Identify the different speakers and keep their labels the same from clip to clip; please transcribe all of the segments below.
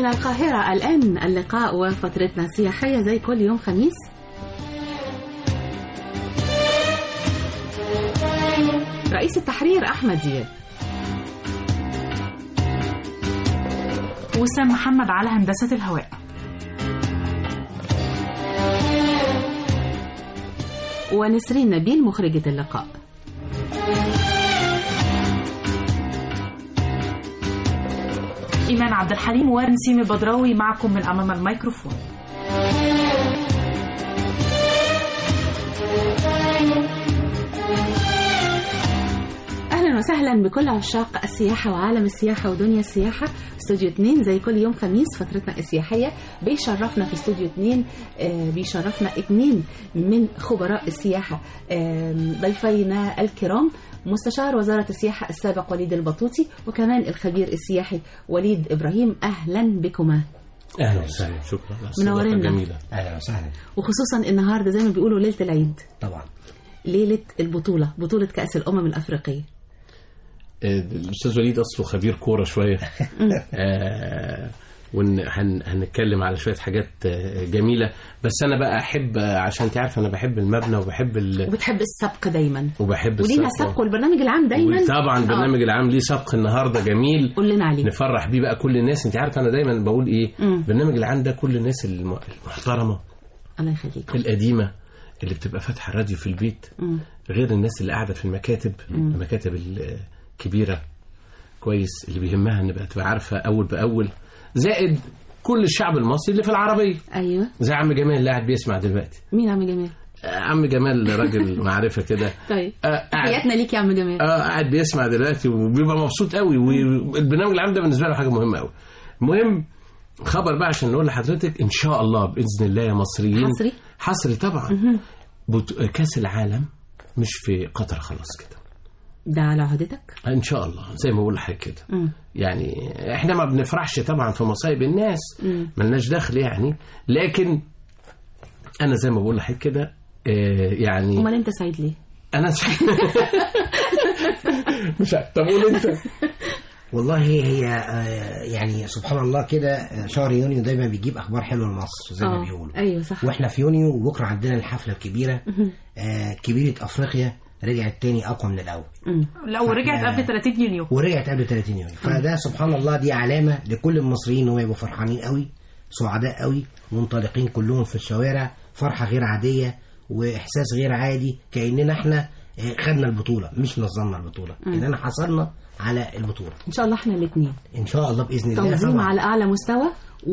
Speaker 1: من القاهرة الآن اللقاء وفترتنا السياحية زي كل يوم خميس رئيس التحرير أحمد دياب
Speaker 2: وسام محمد على هندسة الهواء
Speaker 1: ونسرين نبيل مخرجة اللقاء
Speaker 2: إيمان عبد الحليم ونسيم البدراوي معكم من أمام الميكروفون
Speaker 1: اهلا وسهلا بكل عشاق السياحه وعالم السياحه ودنيا السياحه استوديو 2 زي كل يوم خميس فترتنا السياحيه بيشرفنا في استوديو 2 آه، بيشرفنا اثنين من خبراء السياحه آم، ضيفينا الكرام مستشار وزاره السياحه السابق وليد البطوطي وكمان الخبير السياحي وليد ابراهيم اهلا بكما
Speaker 3: اهلا وسهلا شكرا على الصداقة
Speaker 1: منورنا.
Speaker 3: الجميله
Speaker 4: اهلا وسهلا
Speaker 1: وخصوصا النهارده زي ما بيقولوا ليله العيد
Speaker 4: طبعا
Speaker 1: ليله البطوله بطوله كاس الامم الافريقيه
Speaker 3: آه، الاستاذ وليد اصله خبير كوره شويه آه وهنتكلم على شويه حاجات آه، جميله بس انا بقى احب آه، عشان انت عارف انا بحب المبنى وبحب ال...
Speaker 1: وبتحب السبق دايما
Speaker 3: وبحب
Speaker 1: ولينا
Speaker 3: السبق.
Speaker 1: سبق والبرنامج العام دايما
Speaker 3: طبعا
Speaker 1: آه.
Speaker 3: البرنامج العام ليه سبق النهارده جميل
Speaker 1: قول لنا عليه
Speaker 3: نفرح بيه بقى كل الناس انت عارف انا دايما بقول ايه
Speaker 1: مم.
Speaker 3: البرنامج العام ده كل الناس الم- المحترمه
Speaker 1: الله يخليك
Speaker 3: القديمه اللي بتبقى فاتحه الراديو في البيت
Speaker 1: مم.
Speaker 3: غير الناس اللي قاعده في المكاتب المكاتب الكبيره كويس اللي بيهمها ان بقى تبقى عارفه اول باول زائد كل الشعب المصري اللي في العربيه
Speaker 1: ايوه
Speaker 3: زي عم جمال اللي قاعد بيسمع دلوقتي
Speaker 1: مين عم جمال
Speaker 3: آه، عم جمال راجل معرفه كده
Speaker 1: طيب
Speaker 3: آه، قاعد
Speaker 1: تحياتنا ليك يا عم جمال
Speaker 3: اه قاعد بيسمع دلوقتي وبيبقى مبسوط قوي والبرنامج العام ده بالنسبه له حاجه مهمه قوي المهم خبر بقى عشان نقول لحضرتك ان شاء الله باذن الله يا مصريين
Speaker 1: حصري؟
Speaker 3: حصري طبعا بط... كاس العالم مش في قطر خلاص كده
Speaker 1: ده على عهدتك
Speaker 3: ان شاء الله زي ما بقول لحضرتك كده
Speaker 1: مم.
Speaker 3: يعني احنا ما بنفرحش طبعا في مصايب الناس
Speaker 1: مم.
Speaker 3: ملناش دخل يعني لكن انا زي ما بقول لحضرتك كده آه، يعني
Speaker 1: امال انت سعيد ليه
Speaker 3: انا مش عارف. طب قول انت
Speaker 4: والله هي آه، يعني سبحان الله كده آه، شهر يونيو دايما بيجيب اخبار حلوه لمصر زي ما
Speaker 1: آه،
Speaker 4: بيقولوا
Speaker 1: ايوه صح
Speaker 4: واحنا في يونيو وبكره عندنا الحفله الكبيره آه، كبيره افريقيا رجعت تاني اقوى من الاول
Speaker 1: مم.
Speaker 2: لو رجعت قبل 30 يونيو
Speaker 4: ورجعت قبل 30 يونيو فده سبحان الله دي علامه لكل المصريين ان هم يبقوا فرحانين قوي سعداء قوي منطلقين كلهم في الشوارع فرحه غير عاديه واحساس غير عادي كاننا احنا آه، خدنا البطوله مش نظمنا البطوله اننا حصلنا على البطوله
Speaker 1: ان شاء الله احنا الاثنين
Speaker 4: ان شاء الله باذن الله
Speaker 1: تنظيم
Speaker 4: طبعا
Speaker 1: على اعلى مستوى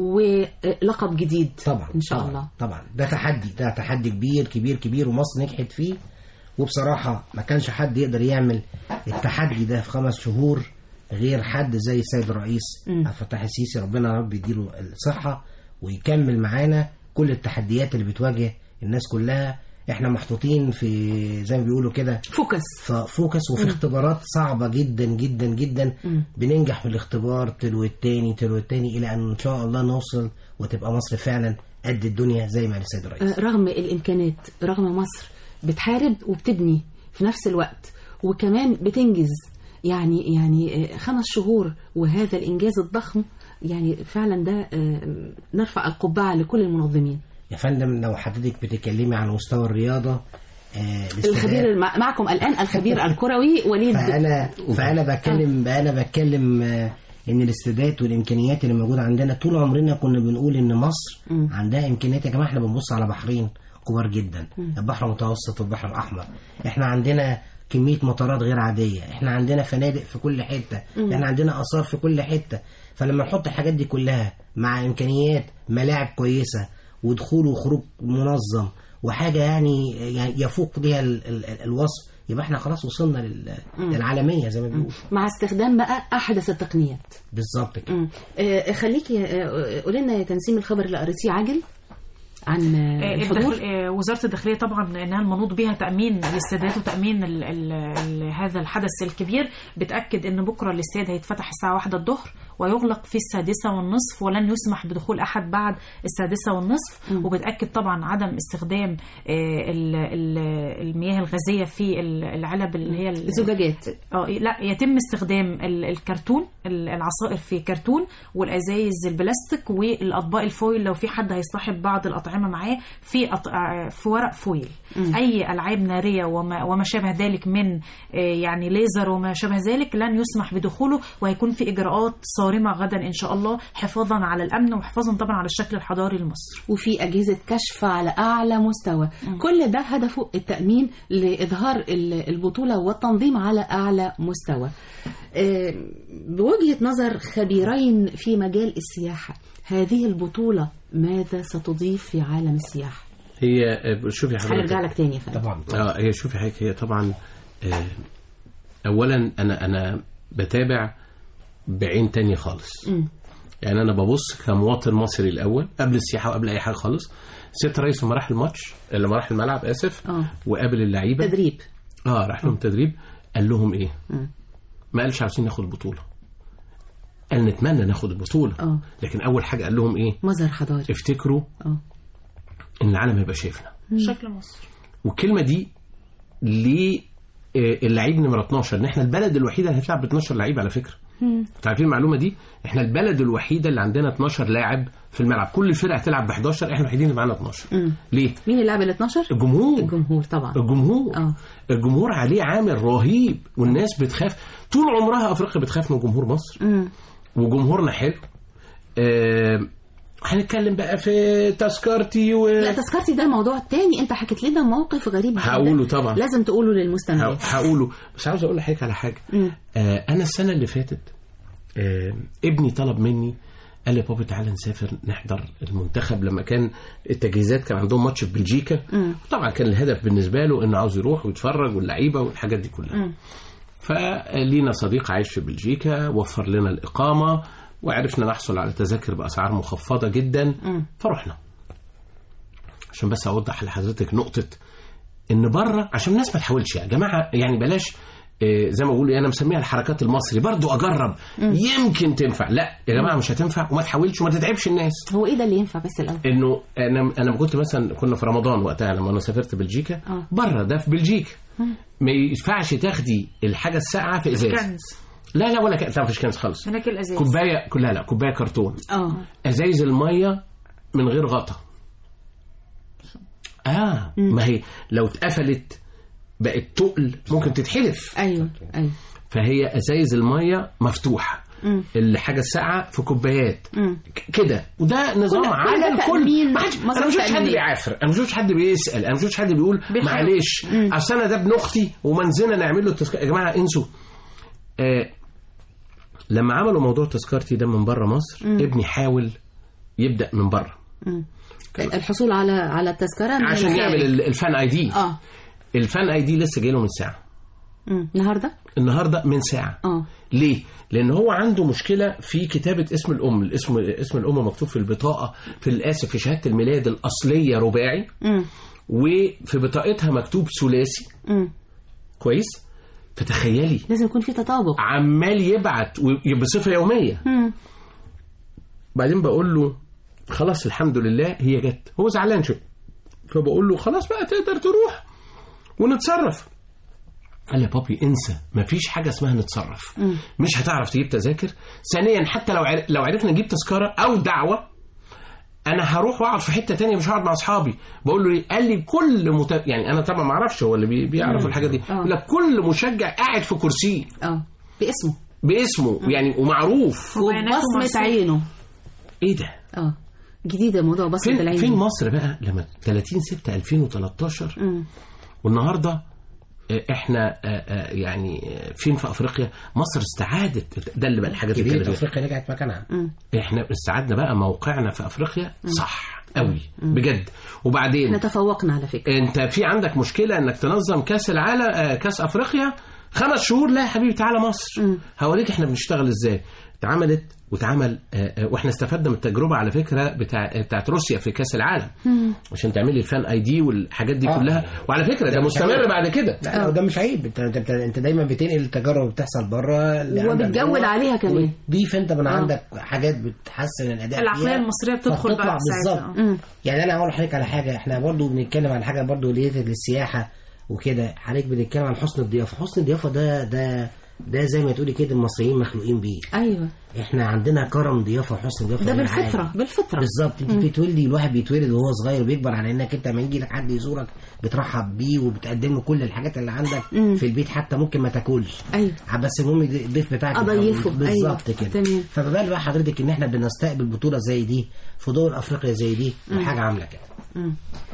Speaker 1: ولقب جديد
Speaker 4: طبعا
Speaker 1: ان شاء
Speaker 4: طبعا
Speaker 1: الله
Speaker 4: طبعا ده تحدي ده تحدي كبير كبير كبير ومصر نجحت فيه وبصراحة ما كانش حد يقدر يعمل التحدي ده في خمس شهور غير حد زي السيد الرئيس
Speaker 1: مم.
Speaker 4: عبد الفتاح السيسي ربنا يا رب يديله الصحة ويكمل معانا كل التحديات اللي بتواجه الناس كلها احنا محطوطين في زي ما بيقولوا كده
Speaker 1: فوكس
Speaker 4: فوكس وفي اختبارات صعبة جدا جدا جدا
Speaker 1: مم.
Speaker 4: بننجح في الاختبار تلو التاني تلو التاني إلى أن إن شاء الله نوصل وتبقى مصر فعلا قد الدنيا زي ما قال السيد الرئيس
Speaker 1: آه، رغم الامكانات رغم مصر بتحارب وبتبني في نفس الوقت وكمان بتنجز يعني يعني آه، خمس شهور وهذا الانجاز الضخم يعني فعلا ده آه، نرفع القبعه لكل المنظمين
Speaker 4: يا فندم لو حضرتك بتتكلمي عن مستوى الرياضة آه الاستادات-
Speaker 1: الخبير مع- معكم الان الخبير الكروي وليد
Speaker 4: فأنا فأنا بتكلم أنا بتكلم آه إن الاستادات والإمكانيات اللي موجودة عندنا طول عمرنا كنا بنقول إن مصر
Speaker 1: مم.
Speaker 4: عندها إمكانيات يا جماعة إحنا بنبص على بحرين كبار جدا البحر المتوسط والبحر الأحمر إحنا عندنا كمية مطارات غير عادية إحنا عندنا فنادق في كل حتة إحنا عندنا آثار في كل حتة فلما نحط الحاجات دي كلها مع إمكانيات ملاعب كويسة ودخول وخروج منظم وحاجة يعني يعني يفوق بها ال- ال- ال- الوصف يبقى احنا خلاص وصلنا لل- للعالمية زي ما بيقولوا
Speaker 1: مع استخدام بقى احدث التقنيات
Speaker 4: بالظبط كده
Speaker 1: مم. آه، خليكي آه، قولي لنا يا تنسيم الخبر اللي قريتيه عاجل عن
Speaker 2: آه،
Speaker 1: الحضور
Speaker 2: الداخل- آه، وزاره الداخليه طبعا انها المنوط بها تامين الاستادات وتامين ال ال ال هذا الحدث الكبير بتاكد ان بكره الاستاد هيتفتح الساعه واحدة الظهر ويغلق في السادسة والنصف ولن يسمح بدخول احد بعد السادسة والنصف وبتاكد طبعا عدم استخدام آه، ال- ال- المياه الغازيه في ال- العلب اللي هي ال-
Speaker 1: الزجاجات
Speaker 2: اه لا يتم استخدام ال- الكرتون ال- العصائر في كرتون والازايز البلاستيك والاطباق الفويل لو في حد هيصطحب بعض الاطعمه معاه في أط... آه، في ورق فويل اي العاب ناريه وما, وما شابه ذلك من آه، يعني ليزر وما شابه ذلك لن يسمح بدخوله وهيكون في اجراءات صارمه غدا ان شاء الله حفاظا على الامن وحفاظا طبعا على الشكل الحضاري لمصر
Speaker 1: وفي أجهزة كشف على أعلى مستوى كل ده هدفه التأمين لإظهار ال- البطولة والتنظيم على أعلى مستوى آه، بوجهة نظر خبيرين في مجال السياحة هذه البطولة ماذا ستضيف في عالم السياحة؟
Speaker 3: هي آه، شوفي
Speaker 1: هنرجع
Speaker 3: حضرتك
Speaker 1: لك تاني يا فندم
Speaker 4: طبعا
Speaker 3: اه هي شوفي حضرتك هي طبعا آه، اولا انا انا بتابع بعين تانية خالص
Speaker 1: مم.
Speaker 3: يعني انا ببص كمواطن مصري الاول قبل السياحه وقبل اي حاجه خالص ست رئيس لما راح الماتش لما راح الملعب اسف
Speaker 1: اه
Speaker 3: وقابل اللعيبه
Speaker 1: تدريب
Speaker 3: اه راح لهم تدريب قال لهم ايه
Speaker 1: مم.
Speaker 3: ما قالش عاوزين ناخد البطوله قال نتمنى ناخد البطوله
Speaker 1: اه
Speaker 3: لكن اول حاجه قال لهم ايه
Speaker 1: مظهر حضاري
Speaker 3: افتكروا
Speaker 1: اه
Speaker 3: ان العالم هيبقى شايفنا
Speaker 2: شكل مصر
Speaker 3: والكلمه دي للعيب نمره 12 ان احنا البلد الوحيده اللي هتلعب ب 12 لعيب على فكره انتوا عارفين المعلومه دي احنا البلد الوحيده اللي عندنا 12 لاعب في الملعب كل الفرق هتلعب ب 11 احنا الوحيدين اللي معانا 12
Speaker 1: مم.
Speaker 3: ليه
Speaker 1: مين اللي لعب ال 12
Speaker 3: الجمهور
Speaker 1: الجمهور طبعا
Speaker 3: الجمهور
Speaker 1: اه
Speaker 3: الجمهور عليه عامل رهيب والناس بتخاف طول عمرها افريقيا بتخاف من جمهور مصر
Speaker 1: مم.
Speaker 3: وجمهورنا حلو آه هنتكلم بقى في تذكرتي و
Speaker 1: لا تذكرتي ده موضوع تاني انت حكيت لنا موقف غريب جدا.
Speaker 3: هقوله طبعا
Speaker 1: لازم تقوله
Speaker 3: ه-
Speaker 1: للمستمعين
Speaker 3: هقوله بس عاوز اقول لحضرتك على حاجه
Speaker 1: مم.
Speaker 3: آه انا السنه اللي فاتت آه ابني طلب مني قال لي بابا تعالى نسافر نحضر المنتخب لما كان التجهيزات كان عندهم ماتش في بلجيكا
Speaker 1: مم.
Speaker 3: طبعا كان الهدف بالنسبه له انه عاوز يروح ويتفرج واللعيبه والحاجات دي كلها
Speaker 1: مم.
Speaker 3: فلينا صديق عايش في بلجيكا وفر لنا الإقامة وعرفنا نحصل على تذاكر بأسعار مخفضة جدا
Speaker 1: مم.
Speaker 3: فرحنا عشان بس أوضح لحضرتك نقطة إن بره عشان الناس ما تحاولش يا جماعة يعني بلاش آه، زي ما بقول أنا مسميها الحركات المصري برضو أجرب يمكن تنفع لا يا جماعة مش هتنفع وما تحاولش وما تتعبش الناس
Speaker 1: هو ايه ده اللي ينفع بس الاول
Speaker 3: انه انا انا كنت مثلا كنا في رمضان وقتها لما انا سافرت بلجيكا
Speaker 1: آه.
Speaker 3: بره ده في بلجيكا ما ينفعش تاخدي الحاجه الساقعه في ازاز
Speaker 2: كنز
Speaker 3: لا لا ولا كنز لا مفيش كنز خالص
Speaker 2: هناك الازاز
Speaker 3: كوبايه كلها لا كوبايه كرتون
Speaker 1: اه
Speaker 3: ازايز الميه من غير غطا اه ما هي لو اتقفلت بقت تقل ممكن تتحلف
Speaker 1: ايوه ايوه
Speaker 3: فهي ازايز الميه مفتوحه
Speaker 1: مم.
Speaker 3: الحاجه الساقعه في كوبايات
Speaker 1: مم.
Speaker 3: ك- كده وده نظام
Speaker 1: كل- كل
Speaker 3: على
Speaker 1: ده
Speaker 3: الكل
Speaker 1: تأمين،
Speaker 3: ما حدش-
Speaker 1: مصادر
Speaker 3: انا مش شفتش حد
Speaker 1: تأمينية.
Speaker 3: بيعافر انا مش شفتش حد بيسال انا مش شفتش حد بيقول
Speaker 2: بيحاول.
Speaker 3: معلش اصل انا ده ابن اختي ومنزلنا نعمل له التذكره يا جماعه انسوا آه لما عملوا موضوع تذكرتي ده من بره مصر ابني حاول يبدا من بره
Speaker 1: مم. الحصول على على التذكره من
Speaker 3: عشان
Speaker 1: الخارج.
Speaker 3: يعمل ال- الفان اي دي
Speaker 1: اه
Speaker 3: الفان اي دي لسه جاي له من ساعه
Speaker 1: مم. النهارده
Speaker 3: النهارده من ساعه
Speaker 1: اه
Speaker 3: ليه؟ لأن هو عنده مشكلة في كتابة اسم الأم، الاسم اسم الأم مكتوب في البطاقة في الآسف في شهادة الميلاد الأصلية رباعي
Speaker 1: مم.
Speaker 3: وفي بطاقتها مكتوب ثلاثي
Speaker 1: مم.
Speaker 3: كويس؟ فتخيلي
Speaker 1: لازم يكون في تطابق
Speaker 3: عمال يبعت و- بصفة يومية
Speaker 1: مم.
Speaker 3: بعدين بقول له خلاص الحمد لله هي جت هو زعلان شوية فبقول له خلاص بقى تقدر تروح ونتصرف قال لي يا بابي انسى مفيش حاجه اسمها نتصرف
Speaker 1: مم.
Speaker 3: مش هتعرف تجيب تذاكر ثانيا حتى لو عر... لو عرفنا نجيب تذكره او دعوه انا هروح واقعد في حته تانية مش هقعد مع اصحابي بقول له ايه قال لي كل مت... يعني انا طبعا ما اعرفش هو اللي بي... بيعرف الحاجات دي
Speaker 1: آه.
Speaker 3: يقول لك كل مشجع قاعد في كرسيه
Speaker 1: اه باسمه
Speaker 3: باسمه يعني ومعروف
Speaker 2: وبياناته
Speaker 1: وبصمه
Speaker 2: مرسومة.
Speaker 1: عينه
Speaker 3: ايه ده
Speaker 1: اه جديده موضوع بصمه
Speaker 3: فين
Speaker 1: العين
Speaker 3: فين
Speaker 1: دي.
Speaker 3: مصر بقى لما 30 6 2013
Speaker 1: مم.
Speaker 3: والنهارده آه، احنا آه، آه، يعني آه، فين في افريقيا مصر استعادت ده اللي بقى الحاجات اللي
Speaker 4: جديد
Speaker 3: كانت
Speaker 4: افريقيا رجعت مكانها
Speaker 3: احنا استعدنا بقى موقعنا في افريقيا صح قوي بجد وبعدين
Speaker 1: احنا تفوقنا على فكره
Speaker 3: انت في عندك مشكله انك تنظم كاس العالم آه، كاس افريقيا خمس شهور لا يا حبيبي تعالى مصر
Speaker 1: مم.
Speaker 3: هوريك احنا بنشتغل ازاي اتعملت واتعمل آه، آه، واحنا استفدنا من التجربه على فكره بتاع بتاعت روسيا في كاس العالم عشان تعملي الفان اي دي والحاجات دي
Speaker 4: آه.
Speaker 3: كلها وعلى فكره ده
Speaker 4: ده مش
Speaker 3: مستمر
Speaker 4: عيب.
Speaker 3: بعد كده
Speaker 4: لا لا ده مش عيب انت انت, انت دايما بتنقل التجارب اللي بتحصل بره اللي عندك
Speaker 1: وبتجود
Speaker 4: جوه،
Speaker 1: عليها كمان.
Speaker 4: وتضيف انت من
Speaker 1: آه.
Speaker 4: عندك حاجات بتحسن الاداء
Speaker 2: العقليه
Speaker 4: فيها،
Speaker 2: المصريه بتدخل
Speaker 4: فبتطلع
Speaker 2: بقى
Speaker 4: بالظبط
Speaker 2: ساعتها
Speaker 1: مم.
Speaker 4: يعني انا اقول لحضرتك على حاجه احنا برضو بنتكلم عن حاجه برضو ريليتد للسياحه وكده حضرتك بنتكلم عن حسن الضيافه حسن الضيافه ده ده ده زي ما تقولي كده المصريين مخلوقين بيه
Speaker 1: ايوه
Speaker 4: احنا عندنا كرم ضيافه وحسن ضيافه
Speaker 1: ده
Speaker 4: غير
Speaker 1: بالفطره
Speaker 4: عادي.
Speaker 1: بالفطره
Speaker 4: بالظبط انت بتولدي الواحد بيتولد وهو صغير وبيكبر على انك انت لما يجي لك حد يزورك بترحب بيه وبتقدم له كل الحاجات اللي عندك
Speaker 1: مم.
Speaker 4: في البيت حتى ممكن ما تاكلش
Speaker 1: ايوه
Speaker 4: بس المهم الضيف بتاعك
Speaker 1: أضيفه.
Speaker 4: بالظبط
Speaker 1: أيوة.
Speaker 4: كده
Speaker 1: تمام.
Speaker 4: فما بال بقى حضرتك ان احنا بنستقبل بطوله زي دي في دول افريقيا زي دي حاجه عامله كده
Speaker 1: مم.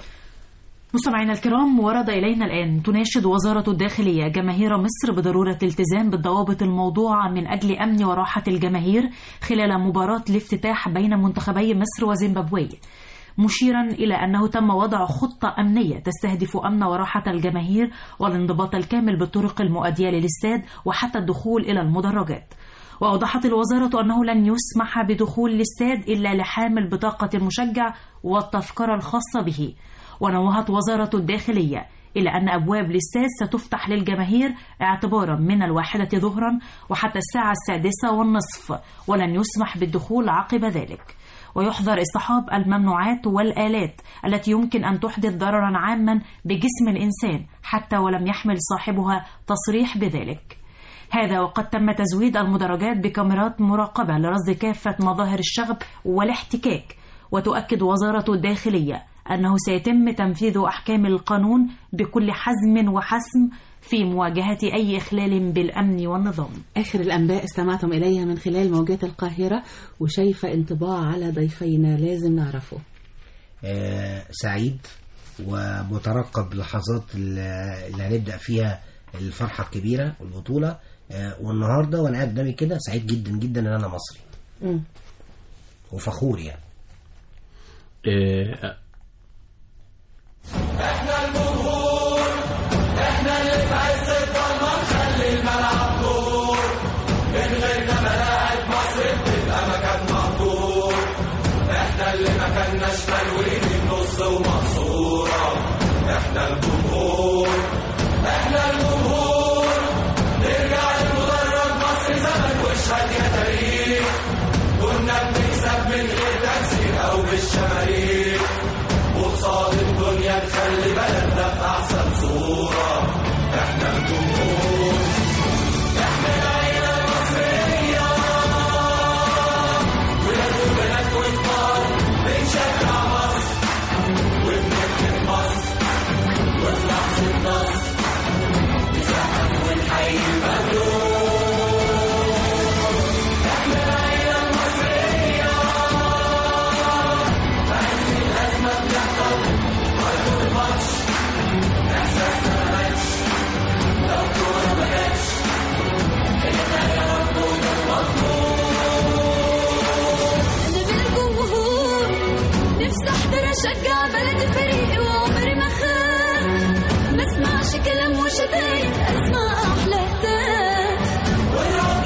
Speaker 2: مستمعينا الكرام ورد إلينا الآن تناشد وزارة الداخلية جماهير مصر بضرورة الالتزام بالضوابط الموضوعة من أجل أمن وراحة الجماهير خلال مباراة الافتتاح بين منتخبي مصر وزيمبابوي مشيرا إلى أنه تم وضع خطة أمنية تستهدف أمن وراحة الجماهير والانضباط الكامل بالطرق المؤدية للاستاد وحتى الدخول إلى المدرجات وأوضحت الوزارة أنه لن يسمح بدخول الاستاد إلا لحامل بطاقة المشجع والتذكرة الخاصة به ونوهت وزارة الداخلية إلى أن أبواب الاستاد ستفتح للجماهير اعتبارا من الواحدة ظهرا وحتى الساعة السادسة والنصف ولن يسمح بالدخول عقب ذلك ويحظر اصطحاب الممنوعات والآلات التي يمكن أن تحدث ضررا عاما بجسم الإنسان حتى ولم يحمل صاحبها تصريح بذلك هذا وقد تم تزويد المدرجات بكاميرات مراقبة لرصد كافة مظاهر الشغب والاحتكاك وتؤكد وزارة الداخلية أنه سيتم تنفيذ أحكام القانون بكل حزم وحسم في مواجهة أي إخلال بالأمن والنظام
Speaker 1: آخر الأنباء استمعتم إليها من خلال موجات القاهرة وشايفة انطباع على ضيفينا لازم نعرفه
Speaker 4: آه سعيد ومترقب لحظات اللي اللي هنبدا فيها الفرحه الكبيره والبطوله آه والنهارده وانا قاعد قدامي كده سعيد جدا جدا ان انا مصري
Speaker 1: مم.
Speaker 4: وفخور يعني
Speaker 3: آه،
Speaker 5: أنا بالجمهور نفسي أحضر أشجع بلدي فريقي وعمري ما خاف ما اسمعش كلام وشتايم أسمع أحلى هتاف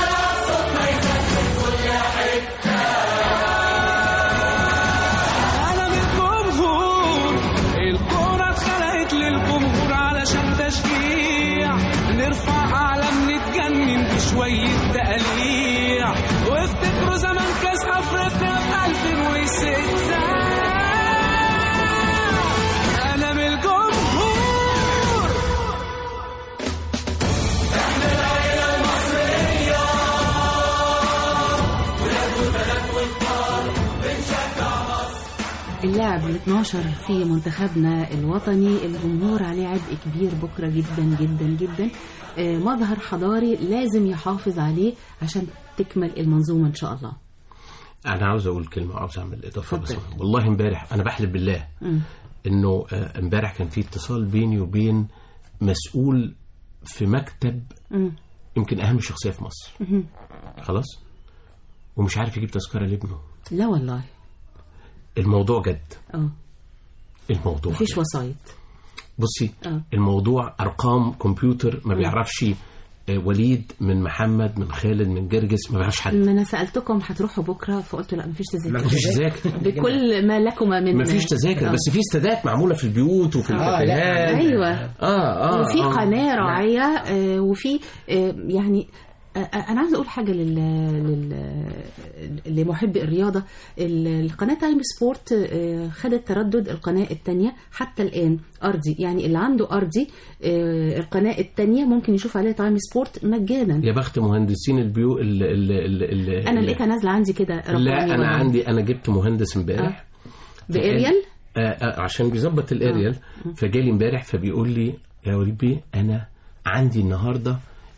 Speaker 6: انا من الجمهور الكرة اتخلقت للجمهور علشان تشجيع نرفع اعلام نتجنن بشوية تقاليع وافتكروا زمان كاس افريقيا في 2006 انا من الجمهور
Speaker 1: اللاعب ال 12 في منتخبنا الوطني الجمهور عليه عبء كبير بكرة جدا جدا جدا آه، مظهر حضاري لازم يحافظ عليه عشان تكمل المنظومة إن شاء الله
Speaker 3: انا عاوز اقول كلمه عاوز اعمل اضافه بس
Speaker 1: اتفضل.
Speaker 3: والله امبارح انا بحلف بالله
Speaker 1: مم.
Speaker 3: انه آه، امبارح كان في اتصال بيني وبين مسؤول في مكتب
Speaker 1: مم.
Speaker 3: يمكن اهم شخصيه في مصر
Speaker 1: مهم.
Speaker 3: خلاص ومش عارف يجيب تذكره لابنه
Speaker 1: لا والله
Speaker 3: الموضوع جد
Speaker 1: اه
Speaker 3: الموضوع
Speaker 1: مفيش
Speaker 3: جد.
Speaker 1: وسايط
Speaker 3: بصي
Speaker 1: آه.
Speaker 3: الموضوع ارقام كمبيوتر ما بيعرفش آه، وليد من محمد من خالد من جرجس ما بيعرفش حد
Speaker 1: ما انا سالتكم هتروحوا بكره فقلت لا مفيش تذاكر
Speaker 3: مفيش تذاكر
Speaker 1: بكل ما لكما من
Speaker 3: مفيش تذاكر
Speaker 1: آه.
Speaker 3: بس في استادات معموله في البيوت وفي
Speaker 4: آه، لا.
Speaker 3: الكافيهات
Speaker 1: ايوه
Speaker 3: اه اه
Speaker 1: وفي
Speaker 3: آه.
Speaker 1: قناه راعيه آه، وفي آه، يعني آه، انا عايزه اقول حاجه لل, لل... لمحبي الرياضه ال- القناه تايم سبورت آه، خدت تردد القناه الثانيه حتى الان ارضي يعني اللي عنده ارضي آه، القناه الثانيه ممكن يشوف عليها تايم سبورت مجانا
Speaker 3: يا بخت مهندسين البيوت ال ال ال ال
Speaker 1: انا لقيتها نازله عندي كده
Speaker 3: لا
Speaker 1: رقمي
Speaker 3: انا
Speaker 1: والله.
Speaker 3: عندي انا جبت مهندس امبارح
Speaker 1: باريال
Speaker 3: آه آه عشان بيظبط الاريال فجالي امبارح فبيقول لي يا وليد بيه انا عندي النهارده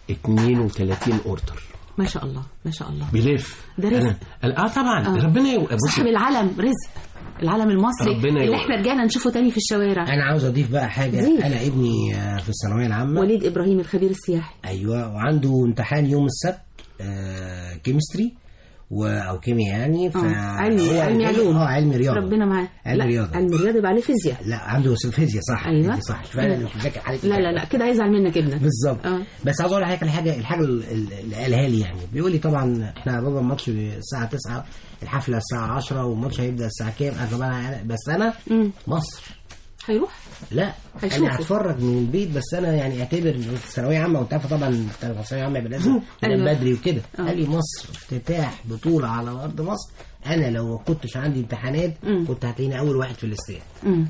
Speaker 3: 32 اوردر
Speaker 1: ما شاء الله ما شاء الله
Speaker 3: بيلف
Speaker 1: ده رزق.
Speaker 3: أنا- اه طبعا
Speaker 1: آه.
Speaker 3: ربنا يو... بصي،
Speaker 1: صاحب العلم رزق العلم المصري
Speaker 3: ربنا
Speaker 1: اللي
Speaker 3: يوفقك.
Speaker 1: احنا رجعنا نشوفه تاني في الشوارع
Speaker 4: انا عاوز اضيف بقى حاجه
Speaker 1: زيد.
Speaker 4: انا ابني آه، في الثانويه العامه
Speaker 1: وليد ابراهيم الخبير السياحي
Speaker 4: ايوه وعنده امتحان يوم السبت آه كيمستري و... او كيمياء يعني ف
Speaker 1: آه، علمي-
Speaker 4: هو
Speaker 1: علمي علوم.
Speaker 4: اه علمي رياضه
Speaker 1: ربنا معاه
Speaker 4: علم
Speaker 1: لا
Speaker 4: رياضة.
Speaker 1: علم الرياضه يبقى عليه فيزياء
Speaker 4: لا عنده فيزياء صح
Speaker 1: أيوة.
Speaker 4: أنت صح شوف انا اللي مش مذاكر حالتي
Speaker 1: لا لا لا كده هيزعل منك ابنك
Speaker 4: بالظبط
Speaker 1: آه.
Speaker 4: بس عاوز اقول لحضرتك على حاجه الحاجه ال- ال- اللي قالها لي يعني بيقول لي طبعا احنا يا بابا الماتش الساعه 9 الحفله الساعه 10 والماتش هيبدا الساعه كام أنا طب انا بس انا
Speaker 1: مم.
Speaker 4: مصر
Speaker 1: هيروح
Speaker 4: لا
Speaker 1: هيشوفوا.
Speaker 4: انا هتفرج من البيت بس انا يعني اعتبر ثانويه عامه وانت عارفه طبعا ثانويه عامه يبقى لازم تنام
Speaker 1: أيوة.
Speaker 4: بدري وكده
Speaker 1: آه.
Speaker 4: قال لي مصر افتتاح بطوله على ارض مصر انا لو ما كنتش عندي امتحانات
Speaker 1: مم.
Speaker 4: كنت هتلاقيني اول واحد في الاستاد
Speaker 1: مم.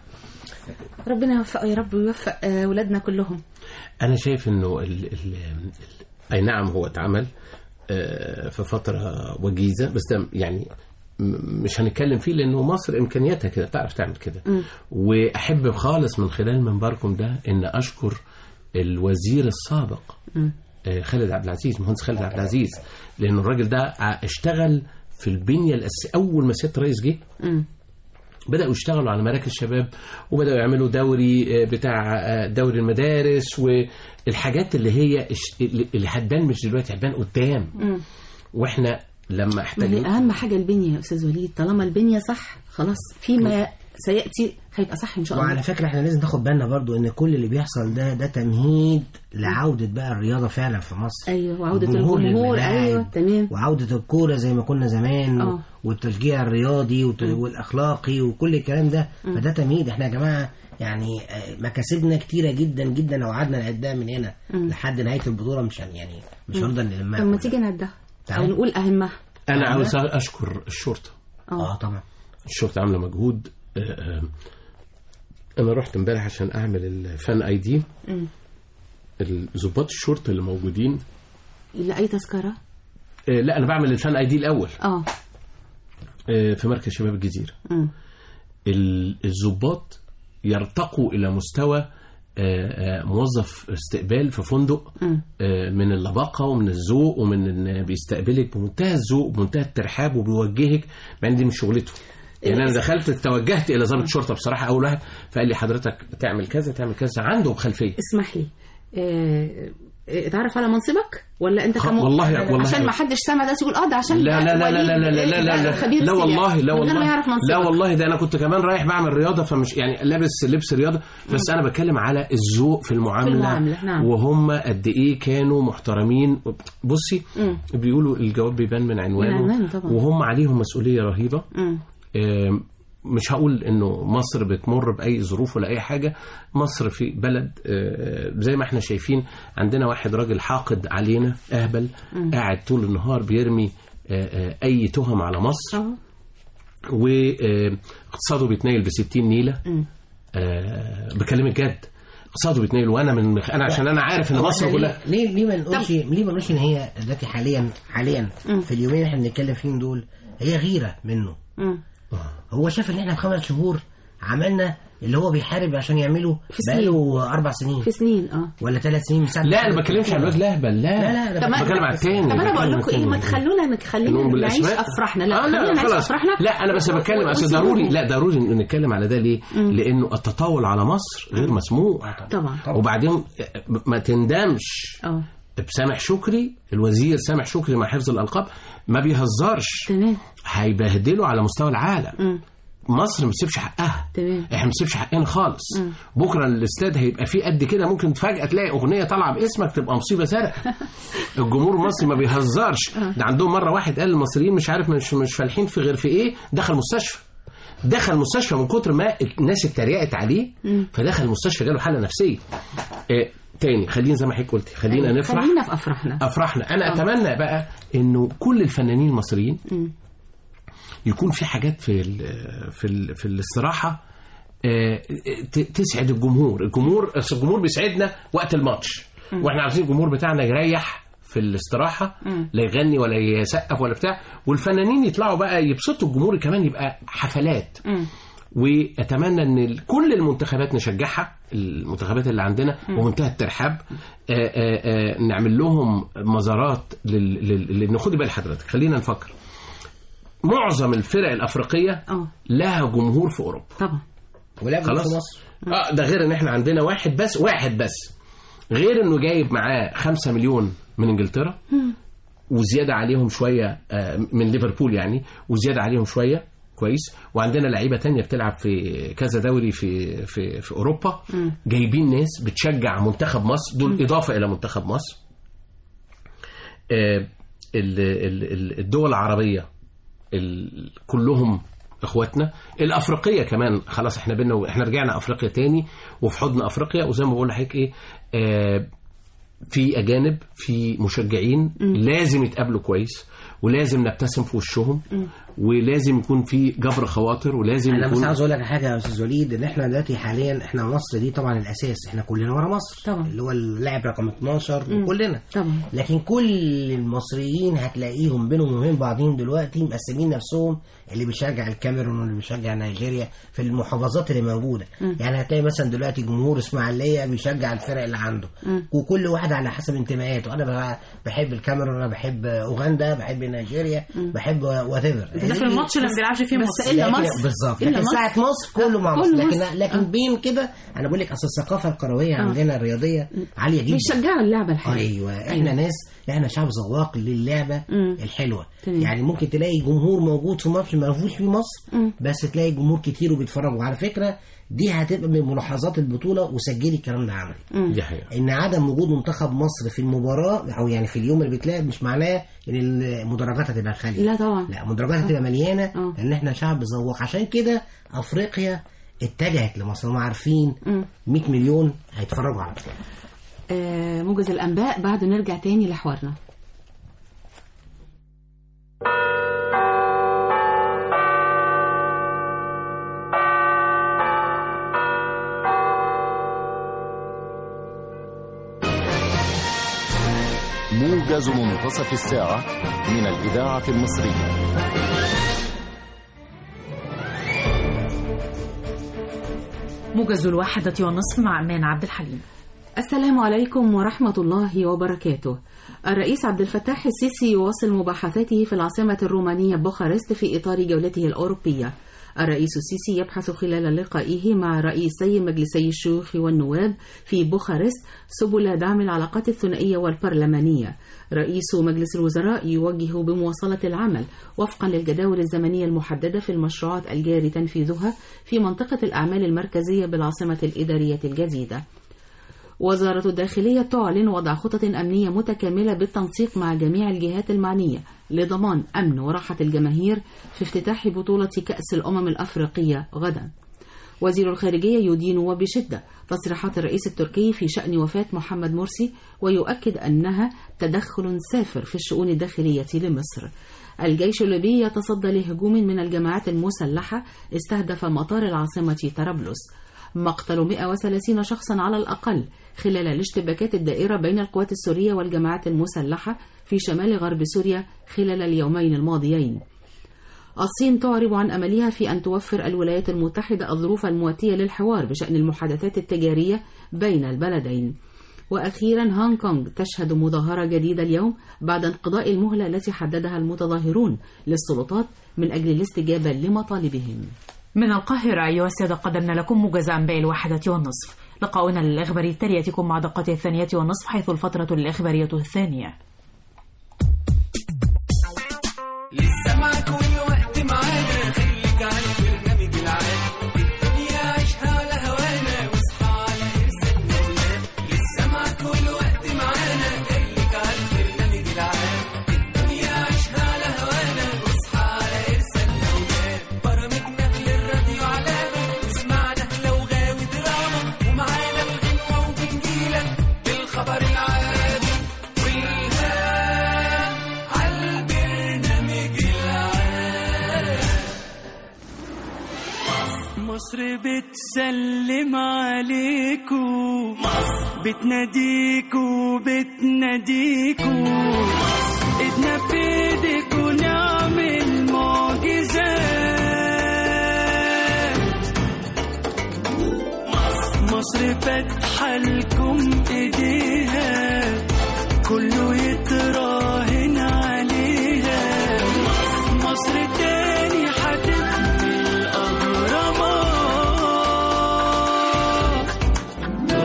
Speaker 1: ربنا يوفقه يا رب ويوفق آه، ولادنا كلهم
Speaker 3: انا شايف انه ال ال ال اي نعم هو اتعمل آه، في فتره وجيزه بس ده يعني م- مش هنتكلم فيه لانه مصر امكانياتها كده بتعرف تعمل كده واحب خالص من خلال منبركم ده ان اشكر الوزير السابق آه، خالد عبد العزيز مهندس خالد عبد العزيز لان الراجل ده ع- اشتغل في البنيه الاساسيه اول ما سياده الرئيس جه
Speaker 1: مم.
Speaker 3: بدأوا يشتغلوا على مراكز شباب وبدأوا يعملوا دوري آه، بتاع آه، دوري المدارس والحاجات اللي هي الش- اللي اللي هتبان مش دلوقتي هتبان قدام واحنا لما
Speaker 1: ما هي
Speaker 3: احتاجنا
Speaker 1: اهم حاجه البنيه يا استاذ وليد طالما البنيه صح خلاص فيما سياتي هيبقى صح ان شاء الله
Speaker 4: وعلى فكره احنا لازم ناخد بالنا برضو ان كل اللي بيحصل ده ده تمهيد لعوده بقى الرياضه فعلا في مصر
Speaker 1: ايوه وعوده
Speaker 4: الجمهور
Speaker 1: الجمهور
Speaker 4: للملاعب،
Speaker 1: ايوه تمام
Speaker 4: وعوده الكوره زي ما كنا زمان
Speaker 1: آه.
Speaker 4: والتشجيع الرياضي والت- والاخلاقي وكل الكلام ده فده تمهيد احنا يا جماعه يعني آه، مكاسبنا كتيره جدا جدا لو قعدنا نعدها من هنا لحد نهايه البطوله مش هن يعني مش هنقدر نلمها
Speaker 1: طب ما
Speaker 4: كلها.
Speaker 1: تيجي نعدها او
Speaker 4: تعال.
Speaker 1: نقول اهمها
Speaker 3: انا عاوز اشكر الشرطه
Speaker 4: اه طبعا
Speaker 3: الشرطه عامله مجهود آه، آه، انا رحت امبارح عشان اعمل الفان اي دي ضباط الشرطه اللي موجودين
Speaker 1: لاي تذكره
Speaker 3: آه، لا انا بعمل الفان اي دي الاول
Speaker 1: اه
Speaker 3: آه، في مركز شباب الجزيره
Speaker 1: مم.
Speaker 3: ال- الضباط يرتقوا الى مستوى آه، آه، موظف استقبال في فندق
Speaker 1: مم.
Speaker 3: آه، من اللباقه ومن الذوق ومن ان بيستقبلك بمنتهى الذوق وبمنتهى الترحاب وبيوجهك مع ان دي مش شغلته يعني انا دخلت توجهت الى ضابط شرطه بصراحه اول واحد فقال لي حضرتك تعمل كذا تعمل كذا عنده خلفيه
Speaker 1: اسمح لي آه، آه، اتعرف على منصبك ولا انت
Speaker 3: خ-
Speaker 1: كم
Speaker 3: والله- والله-
Speaker 1: عشان ما حدش سامع ده يقول اه ده عشان
Speaker 3: لا لا لا لا لا لا لا لا لا لا,
Speaker 1: خبير
Speaker 3: لا
Speaker 1: السياحة.
Speaker 3: والله لا
Speaker 1: من غير ما
Speaker 3: والله
Speaker 1: يعرف منصبك
Speaker 3: لا والله ده انا كنت كمان رايح بعمل رياضه فمش يعني لابس لبس رياضه بس انا بتكلم على الذوق في المعامله,
Speaker 1: في المعاملة، نعم.
Speaker 3: وهم قد ايه كانوا محترمين بصي
Speaker 1: مم.
Speaker 3: بيقولوا الجواب بيبان من عنوانه,
Speaker 1: من عنوانه طبعا.
Speaker 3: وهم عليهم مسؤوليه رهيبه
Speaker 1: مم.
Speaker 3: آم، مش هقول انه مصر بتمر باي ظروف ولا اي حاجه مصر في بلد آه، زي ما احنا شايفين عندنا واحد راجل حاقد علينا اهبل قاعد طول النهار بيرمي آه، آه، اي تهم على مصر
Speaker 1: اه
Speaker 3: واقتصاده بيتنيل ب 60 نيله آه، بكلمك جد اقتصاده بيتنيل وانا من انا عشان انا عارف ان
Speaker 4: هو
Speaker 3: مصر
Speaker 4: إحنا
Speaker 3: كلها
Speaker 4: ليه ليه ليه ما نقولش ليه ما نقولش ان هي دلوقتي حاليا حاليا في اليومين اللي احنا بنتكلم فيهم دول هي غيره منه
Speaker 1: مم.
Speaker 4: هو شاف ان احنا في خمس شهور عملنا اللي هو بيحارب عشان يعمله
Speaker 1: في سنين.
Speaker 4: بقاله اربع سنين
Speaker 1: في سنين اه
Speaker 4: ولا ثلاث سنين من ساعه
Speaker 3: لا انا ما بتكلمش على الواد الاهبل لا
Speaker 4: لا لا
Speaker 1: طب
Speaker 4: ده
Speaker 1: ما-
Speaker 3: بتكلم على التاني
Speaker 1: طب انا
Speaker 3: بتكلم
Speaker 1: بقول
Speaker 3: على
Speaker 1: لكم ايه ما
Speaker 3: التاني.
Speaker 1: تخلونا خلينا
Speaker 3: نقوم
Speaker 1: نعيش
Speaker 3: بالأسماء؟
Speaker 1: افراحنا لا
Speaker 3: آه
Speaker 1: خلينا نعيش
Speaker 3: خلاص.
Speaker 1: افراحنا
Speaker 3: لا انا بس بتكلم اصل
Speaker 1: ونسيبهم.
Speaker 3: ضروري لا ضروري إن نتكلم على ده ليه؟ لانه التطاول على مصر غير مسموح
Speaker 1: طبعا
Speaker 3: وبعدين ما تندمش
Speaker 1: اه
Speaker 3: بسامح شكري الوزير سامح شكري مع حفظ الالقاب ما بيهزرش
Speaker 1: تمام
Speaker 3: هيبهدله على مستوى العالم
Speaker 1: مم.
Speaker 3: مصر ما تسيبش حقها
Speaker 1: تمام
Speaker 3: احنا ما نسيبش حقنا خالص بكره الاستاد هيبقى فيه قد كده ممكن فجاه تلاقي اغنيه طالعه باسمك تبقى مصيبه زرقاء الجمهور المصري ما بيهزرش ده عندهم مره واحد قال المصريين مش عارف مش مش فالحين في غير في ايه دخل مستشفى دخل مستشفى من كتر ما الناس اتريقت عليه فدخل المستشفى جاله حاله نفسيه إيه تاني خلينا زي ما حضرتك قلتي خلينا نفرح
Speaker 1: خلينا في افراحنا
Speaker 3: افرحنا انا اتمنى بقى انه كل الفنانين المصريين يكون في حاجات في ال في ال في الاستراحه آه، ت- تسعد الجمهور الجمهور أصل الجمهور بيسعدنا وقت الماتش واحنا عايزين الجمهور بتاعنا يريح في الاستراحه لا يغني ولا يسقف ولا بتاع والفنانين يطلعوا بقى يبسطوا الجمهور كمان يبقى حفلات واتمنى ان ال- كل المنتخبات نشجعها المنتخبات اللي عندنا بمنتهى الترحاب آه، آه، آه، نعمل لهم مزارات لل... لل... لان خدي بال حضرتك خلينا نفكر معظم الفرق الافريقيه
Speaker 1: اه
Speaker 3: لها جمهور في اوروبا
Speaker 1: طبعا
Speaker 4: ولا في
Speaker 3: خلاص
Speaker 4: مصر
Speaker 3: اه ده غير ان احنا عندنا واحد بس واحد بس غير انه جايب معاه خمسة مليون من انجلترا وزياده عليهم شويه آه، من ليفربول يعني وزياده عليهم شويه كويس وعندنا لعيبه تانية بتلعب في كذا دوري في في في اوروبا جايبين ناس بتشجع منتخب مصر دول اضافه الى منتخب مصر آه، ال- ال- ال- الدول العربيه ال- كلهم اخواتنا الافريقيه كمان خلاص احنا بينا احنا رجعنا افريقيا تاني وفي حضن افريقيا وزي ما بقول لحضرتك ايه آه في اجانب في مشجعين لازم يتقابلوا كويس ولازم نبتسم في وشهم ولازم يكون في جبر خواطر ولازم
Speaker 4: انا بس
Speaker 3: يكون
Speaker 4: عاوز اقول لك حاجه يا استاذ وليد ان احنا دلوقتي حاليا احنا مصر دي طبعا الاساس احنا كلنا ورا مصر
Speaker 1: طبعا.
Speaker 4: اللي هو اللاعب رقم 12 وكلنا
Speaker 1: طبعا
Speaker 4: لكن كل المصريين هتلاقيهم بينهم وبين بعضهم دلوقتي مقسمين نفسهم اللي بيشجع الكاميرون واللي بيشجع نيجيريا في المحافظات اللي موجوده يعني هتلاقي مثلا دلوقتي جمهور اسماعيليه بيشجع الفرق اللي عنده وكل واحد على حسب انتماءاته انا بح- بحب الكاميرون انا بحب اوغندا بحب نيجيريا بحب وات
Speaker 2: ده في الماتش اللي ما بيلعبش فيه
Speaker 1: بس
Speaker 2: مصر
Speaker 1: إلا
Speaker 4: لكن-
Speaker 1: مصر.
Speaker 4: بالظبط
Speaker 1: إلا
Speaker 4: لكن
Speaker 1: مصر.
Speaker 4: ساعة مصر كله مع
Speaker 1: كله
Speaker 4: مصر لكن
Speaker 1: مصر.
Speaker 4: لكن
Speaker 1: آه.
Speaker 4: بين كده انا بقول لك اصل الثقافه الكرويه عندنا الرياضيه عاليه جدا
Speaker 1: بيشجعوا اللعبه الحلوه
Speaker 4: ايوه احنا ناس احنا شعب ذواق للعبه
Speaker 1: مم.
Speaker 4: الحلوه
Speaker 1: تمام.
Speaker 4: يعني ممكن تلاقي جمهور موجود في ماتش ما فيهوش في مصر
Speaker 1: مم.
Speaker 4: بس تلاقي جمهور كتير وبيتفرجوا وعلى فكره دي هتبقى من ملاحظات البطوله وسجلي الكلام ده عملي
Speaker 3: دي حقيقه
Speaker 4: ان عدم وجود منتخب مصر في المباراه او يعني في اليوم اللي بيتلعب مش معناه ان المدرجات هتبقى خاليه
Speaker 1: لا طبعا
Speaker 4: لا المدرجات هتبقى مليانه
Speaker 1: آه.
Speaker 4: لان احنا شعب ذواق عشان كده افريقيا اتجهت لمصر هم عارفين
Speaker 1: مم.
Speaker 4: 100 مليون هيتفرجوا على الفيلم
Speaker 1: آه موجز الانباء بعد نرجع تاني لحوارنا
Speaker 7: موجز منتصف الساعة من الإذاعة المصرية
Speaker 2: موجز الواحدة والنصف مع أمان عبد الحليم
Speaker 1: السلام عليكم ورحمة الله وبركاته. الرئيس عبد الفتاح السيسي يواصل مباحثاته في العاصمة الرومانية بوخارست في إطار جولته الأوروبية. الرئيس السيسي يبحث خلال لقائه مع رئيسي مجلسي الشيوخ والنواب في بوخارست سبل دعم العلاقات الثنائية والبرلمانية. رئيس مجلس الوزراء يوجه بمواصلة العمل وفقا للجداول الزمنية المحددة في المشروعات الجاري تنفيذها في منطقة الأعمال المركزية بالعاصمة الإدارية الجديدة. وزارة الداخلية تعلن وضع خطط أمنية متكاملة بالتنسيق مع جميع الجهات المعنية لضمان أمن وراحة الجماهير في افتتاح بطولة كأس الأمم الأفريقية غدا. وزير الخارجية يدين وبشدة تصريحات الرئيس التركي في شأن وفاة محمد مرسي ويؤكد أنها تدخل سافر في الشؤون الداخلية لمصر. الجيش الليبي يتصدى لهجوم من الجماعات المسلحة استهدف مطار العاصمة طرابلس. مقتل 130 شخصا على الأقل خلال الاشتباكات الدائرة بين القوات السورية والجماعات المسلحة في شمال غرب سوريا خلال اليومين الماضيين. الصين تعرب عن أملها في أن توفر الولايات المتحدة الظروف المواتية للحوار بشأن المحادثات التجارية بين البلدين. وأخيرا هونغ كونغ تشهد مظاهرة جديدة اليوم بعد انقضاء المهلة التي حددها المتظاهرون للسلطات من أجل الاستجابة لمطالبهم.
Speaker 2: من القاهرة أيها السادة قدمنا لكم موجز أنباء الواحدة والنصف لقاؤنا الإخباري التالي يأتيكم مع دقة الثانية والنصف حيث الفترة الإخبارية الثانية
Speaker 6: لسه معاك والوقت معانا خليك على البرنامج مصر بتسلم عليكو مصر بتناديكو بتناديكو ايدنا في ايديكو نعمل معجزات مصر فاتحة لكم ايديها كله يتراهن عليها مصر تاني هتبني الأهرامات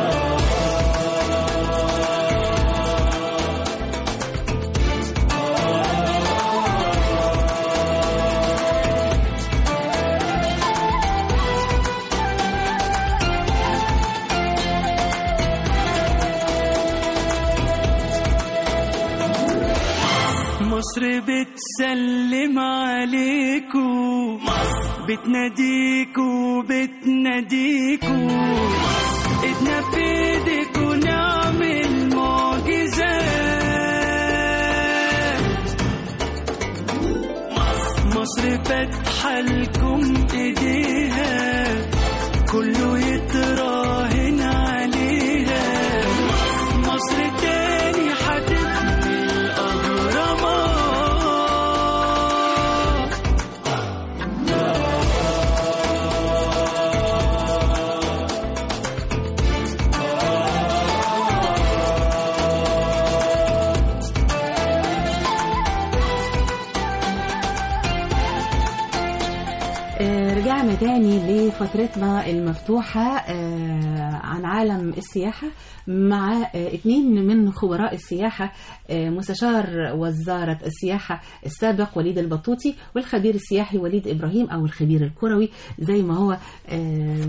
Speaker 6: مصر بتسلم عليكو مصر بتناديكو بتناديكو ايدنا في ايديكو نعمل معجزات مصر فاتحة لكم ايديها كله يتراهن عليها مصر تاني هتبني الأهرامات
Speaker 1: آه، رجعنا تاني لفترتنا المفتوحة آه، عن عالم السياحة مع آه، اتنين من خبراء السياحة آه، مستشار وزارة السياحة السابق وليد البطوطي والخبير السياحي وليد إبراهيم أو الخبير الكروي زي ما هو آه،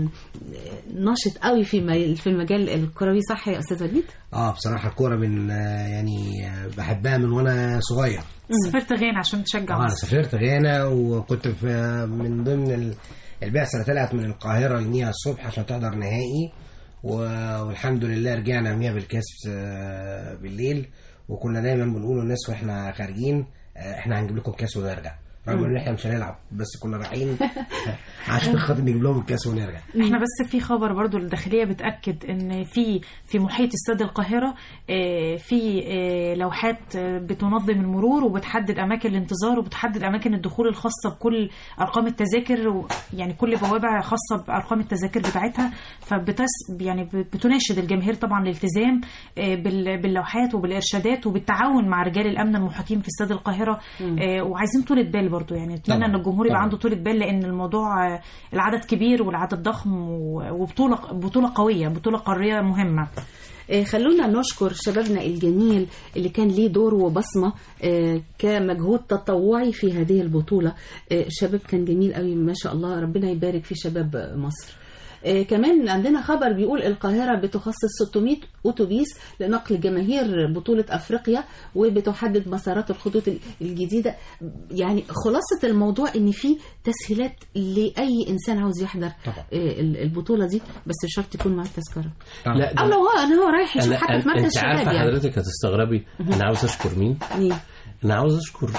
Speaker 1: ناشط قوي في م- في المجال الكروي صح يا أستاذ وليد؟
Speaker 4: اه بصراحه الكوره من آه، يعني آه، بحبها من وانا صغير
Speaker 2: سافرت غانا عشان تشجع
Speaker 4: اه انا
Speaker 2: مصر
Speaker 4: سافرت غانا وكنت في من ضمن ال- البعثه اللي طلعت من القاهره يوميها الصبح عشان تحضر نهائي و- والحمد لله رجعنا يوميها بالكاس آه، بالليل وكنا دايما بنقول للناس واحنا خارجين آه، احنا هنجيب لكم الكاس ونرجع رغم ان احنا مش هنلعب بس كنا رايحين عشان خاطر نجيب لهم الكاس ونرجع
Speaker 2: احنا بس في خبر برضو الداخليه بتاكد ان في في محيط استاد القاهره آه، في آه، لوحات آه، بتنظم المرور وبتحدد اماكن الانتظار وبتحدد اماكن الدخول الخاصه بكل ارقام التذاكر و- يعني كل بوابه خاصه بارقام التذاكر بتاعتها فبتس يعني بتناشد الجماهير طبعا الالتزام آه، بال- باللوحات وبالارشادات وبالتعاون مع رجال الامن المحيطين في استاد القاهره آه، وعايزين طولة بال برضو يعني اتمنى
Speaker 4: طبعاً،
Speaker 2: ان الجمهور يبقى
Speaker 4: طبعاً.
Speaker 2: عنده طولة بال لان الموضوع آه، العدد كبير والعدد ضخم و- وبطوله بطوله قويه بطوله قاريه مهمه
Speaker 1: آه، خلونا نشكر شبابنا الجميل اللي كان ليه دور وبصمة آه، كمجهود تطوعي في هذه البطولة آه، شباب كان جميل قوي ما شاء الله ربنا يبارك في شباب مصر آه، كمان عندنا خبر بيقول القاهرة بتخصص 600 أتوبيس لنقل جماهير بطولة أفريقيا وبتحدد مسارات الخطوط الجديدة يعني خلاصة الموضوع إن في تسهيلات لأي إنسان عاوز يحضر
Speaker 4: طبعا.
Speaker 1: آه، البطولة دي بس الشرط يكون معاه التذكرة
Speaker 3: لا
Speaker 1: أو
Speaker 3: ده
Speaker 1: لو هو أنا هو رايح يشوف
Speaker 3: أنا
Speaker 1: حتى في
Speaker 3: أنا-
Speaker 1: مركز
Speaker 3: انت عارفه
Speaker 1: شباب يعني
Speaker 3: حضرتك هتستغربي انا عاوز اشكر مين
Speaker 1: مين؟
Speaker 3: انا عاوز اشكر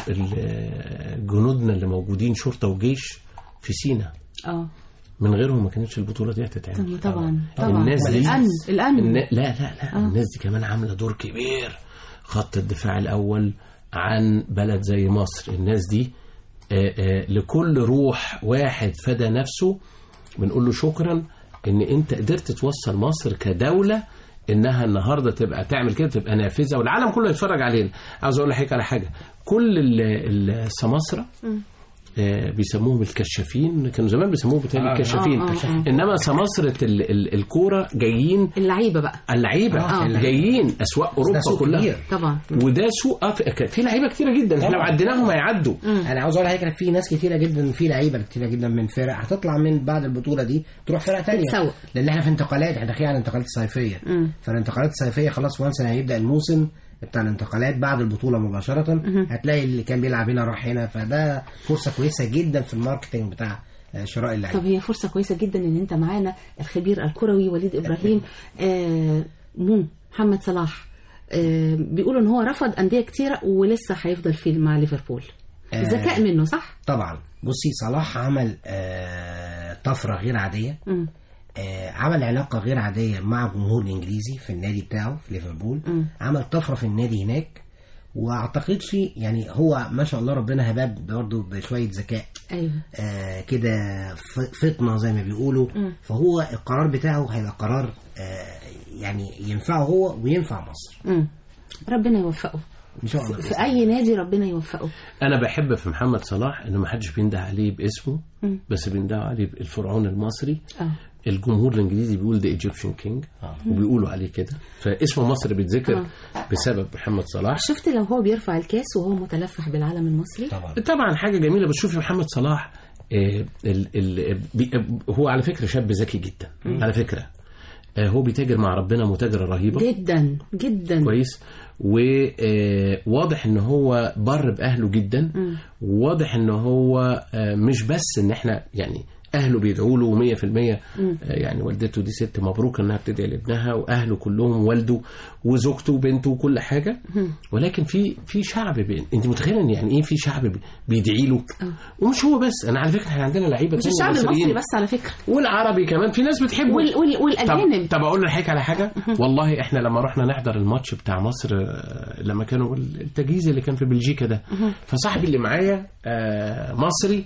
Speaker 3: ال- جنودنا اللي موجودين شرطه وجيش في سينا
Speaker 1: اه
Speaker 3: من غيرهم ما كانتش البطوله دي هتتعمل
Speaker 1: طبعا طبعا
Speaker 3: الناس دي
Speaker 1: الأمن الأمن
Speaker 3: الن... لا لا لا
Speaker 1: آه.
Speaker 3: الناس دي كمان عامله دور كبير خط الدفاع الاول عن بلد زي مصر الناس دي آه، آه، لكل روح واحد فدى نفسه بنقول له شكرا ان انت قدرت توصل مصر كدوله انها النهارده تبقى تعمل كده تبقى نافذه والعالم كله يتفرج علينا عاوز اقول لحضرتك على حاجه كل ال- السماسره آه، بيسموهم الكشافين كانوا زمان بيسموهم بالتالي
Speaker 4: آه.
Speaker 3: الكشافين
Speaker 1: آه، آه، آه.
Speaker 3: انما سماسره ال- ال- الكوره جايين
Speaker 1: اللعيبة بقى
Speaker 3: اللعيبه
Speaker 1: آه.
Speaker 3: اللي جايين اسواق اوروبا
Speaker 4: ده سوق
Speaker 3: كلها
Speaker 4: كبير.
Speaker 1: طبعا
Speaker 3: وده سوق أف... في لعيبه كتيره جدا احنا لو
Speaker 4: طبعا.
Speaker 3: عديناهم هيعدوا
Speaker 4: انا عاوز اقول لحضرتك في ناس كتيره جدا في لعيبه كتيره جدا من فرق هتطلع من بعد البطوله دي تروح فرقه تانية
Speaker 1: تتسوق.
Speaker 4: لان احنا في انتقالات احنا داخلين على انتقالات صيفيه
Speaker 1: مم.
Speaker 4: فالانتقالات الصيفيه خلاص وانس هيبدا الموسم بتاع الانتقالات بعد البطوله مباشره هتلاقي اللي كان بيلعب هنا راح هنا فده فرصه كويسه جدا في الماركتنج بتاع آه، شراء اللعيبه
Speaker 1: طب هي فرصة كويسة جدا ان انت معانا الخبير الكروي وليد ابراهيم آه مو محمد صلاح آه بيقولوا ان هو رفض اندية كتيرة ولسه هيفضل في مع ليفربول
Speaker 4: آه.
Speaker 1: ذكاء منه صح؟
Speaker 4: طبعا بصي صلاح عمل آه طفره غير عاديه
Speaker 1: مم.
Speaker 4: آه، عمل علاقه غير عاديه مع الجمهور الانجليزي في النادي بتاعه في ليفربول
Speaker 1: مم.
Speaker 4: عمل طفره في النادي هناك واعتقدش يعني هو ما شاء الله ربنا هباه برضه بشويه ذكاء
Speaker 1: ايوه
Speaker 4: آه كده ف- فطنه زي ما بيقولوا
Speaker 1: مم.
Speaker 4: فهو القرار بتاعه هيبقى قرار آه يعني ينفعه هو وينفع مصر
Speaker 1: مم. ربنا يوفقه
Speaker 4: ان شاء الله بإذن
Speaker 1: في اي نادي ربنا يوفقه
Speaker 3: انا بحب في محمد صلاح انه ما حدش بينده عليه باسمه
Speaker 1: مم.
Speaker 3: بس بينده عليه الفرعون المصري
Speaker 1: اه
Speaker 3: الجمهور الانجليزي بيقول ده ايجيبشن كينج وبيقولوا عليه كده فاسم مصر بيتذكر بسبب محمد صلاح
Speaker 1: شفت لو هو بيرفع الكاس وهو متلفح بالعلم المصري
Speaker 4: طبعا
Speaker 3: طبعا حاجه جميله بس شوفي محمد صلاح آه، ال ال بي هو على فكره شاب ذكي جدا على فكره آه، هو بيتاجر مع ربنا متاجره رهيبه
Speaker 1: جدا جدا
Speaker 3: كويس وواضح ان هو بر باهله جدا وواضح ان هو آه، مش بس ان احنا يعني اهله بيدعوا له 100% آه، يعني والدته دي ست مبروك انها بتدعي لابنها واهله كلهم والده وزوجته وبنته وكل حاجه ولكن في في شعب بي... انت متخيله ان يعني ايه في شعب بي- بيدعي له ومش هو بس انا على فكره احنا عندنا لعيبه
Speaker 1: مش
Speaker 3: تانية
Speaker 1: الشعب
Speaker 3: مصريين
Speaker 1: المصري بس على فكره
Speaker 3: والعربي كمان في ناس بتحبه
Speaker 1: وال وال والاجانب
Speaker 3: طب, طب اقول لحضرتك على حاجه والله احنا لما رحنا نحضر الماتش بتاع مصر آه، لما كانوا التجهيز اللي كان في بلجيكا ده فصاحبي اللي معايا آه، مصري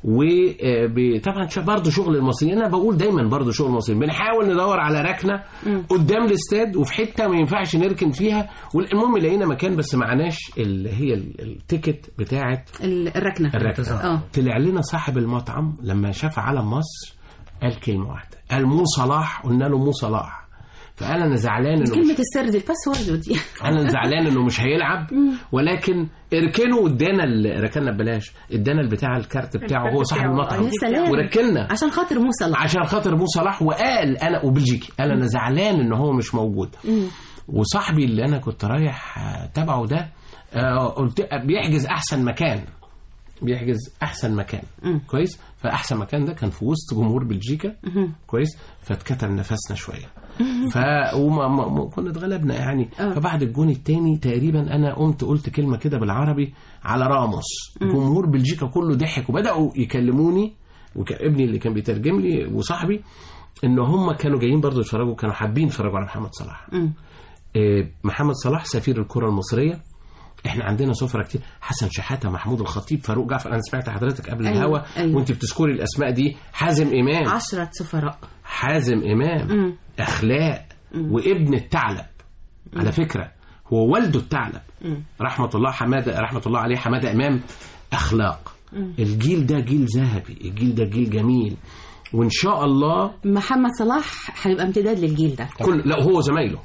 Speaker 3: وطبعا برضه شغل المصريين انا بقول دايما برضه شغل المصريين بنحاول ندور على ركنه قدام الاستاد وفي حته ما ينفعش نركن فيها والمهم لقينا مكان بس معناش اللي هي ال- التيكت بتاعه
Speaker 1: ال- الركنه
Speaker 3: الركنه
Speaker 1: اه
Speaker 3: طلع لنا صاحب المطعم لما شاف علم مصر قال كلمه واحده قال مو صلاح قلنا له مو صلاح فقال انا زعلان انه
Speaker 1: كلمه
Speaker 3: مش
Speaker 1: السر دي الباسورد دي
Speaker 3: انا زعلان انه مش هيلعب ولكن اركنه وادانا ال- ركنا ببلاش ادانا البتاع الكارت بتاعه هو صاحب
Speaker 2: بتاعه.
Speaker 3: المطعم
Speaker 1: يا سلام
Speaker 3: وركنا
Speaker 1: عشان خاطر مو صلاح
Speaker 3: عشان خاطر مو صلاح وقال انا وبلجيكي قال انا زعلان ان هو مش موجود وصاحبي اللي انا كنت رايح آه، تبعه ده آه، قلت بيحجز احسن مكان بيحجز احسن مكان كويس فاحسن مكان ده كان في وسط جمهور بلجيكا كويس فاتكتم نفسنا شويه ف وما ما ما كنا اتغلبنا يعني فبعد الجون التاني تقريبا انا قمت قلت كلمه كده بالعربي على راموس جمهور بلجيكا كله ضحك وبداوا يكلموني وابني اللي كان بيترجم لي وصاحبي ان هم كانوا جايين برضو يتفرجوا كانوا حابين يتفرجوا على محمد صلاح آه، محمد صلاح سفير الكره المصريه احنا عندنا سفرة كتير حسن شحاته محمود الخطيب فاروق جعفر انا سمعت حضرتك قبل
Speaker 1: أيوة،
Speaker 3: الهوا
Speaker 1: أيوة.
Speaker 3: وانت بتذكري الاسماء دي حازم امام
Speaker 1: عشرة سفراء
Speaker 3: حازم امام
Speaker 1: مم.
Speaker 3: اخلاق وابن الثعلب على فكره هو والده الثعلب رحمه الله حماده رحمه الله عليه حماده امام اخلاق الجيل ده جيل ذهبي الجيل ده جيل جميل وان شاء الله
Speaker 1: محمد صلاح هيبقى امتداد للجيل ده
Speaker 3: كل لا هو زمايله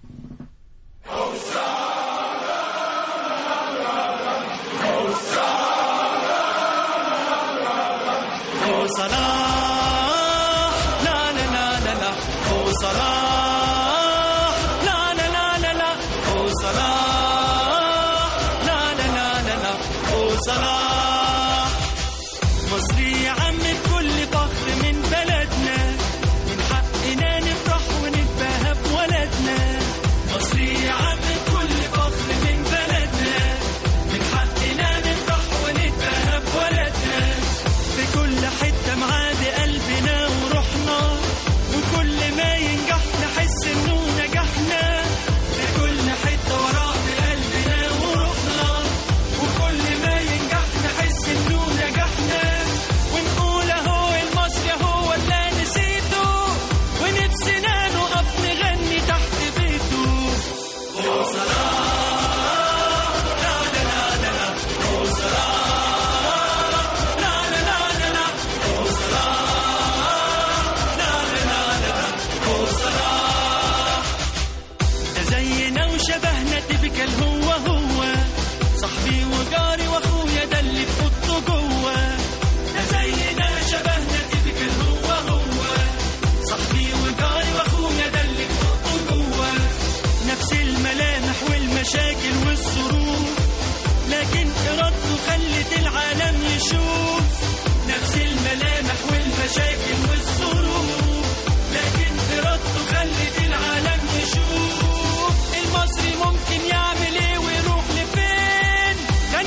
Speaker 6: هو صلاح لا لا لا لا لا هو صلاح لا لا لا لا لا هو صلاح لا لا لا لا لا هو صلاح مصري يا عم بكل فخر من بلدنا من حقنا نفرح ونتباهى بولدنا مصري يا عم بكل فخر من بلدنا من حقنا نفرح ونتباهى بولدنا في كل حتة معادي قلبنا وروحنا وكل ما ينجح نحس انه نجحنا في كل حتة وراه بقلبنا وروحنا وكل ما ينجح نحس انه نجحنا ونقول اهو المصري هو اللي نسيته ونفسنا نقف نغني تحت بيته هو صلاح لا لا لا لا لا هو صلاح لا لا لا لا لا هو صلاح لا لا لا لا لا هو صلاح ده زينا وشبهنا تبكل هو هو صاحبي وجاري واخويا ده اللي في اوضته جوه ده زينا شبهنا تبكل هو هو صاحبي وجاري واخويا ده اللي في اوضته جوه نفس الملامح والمشاكل والظروف لكن ارادته خلت العالم يشوف نفس الملامح والمشاكل والظروف لكن ارادته خلت العالم يشوف المصري ممكن يعمل ايه ويروح لفين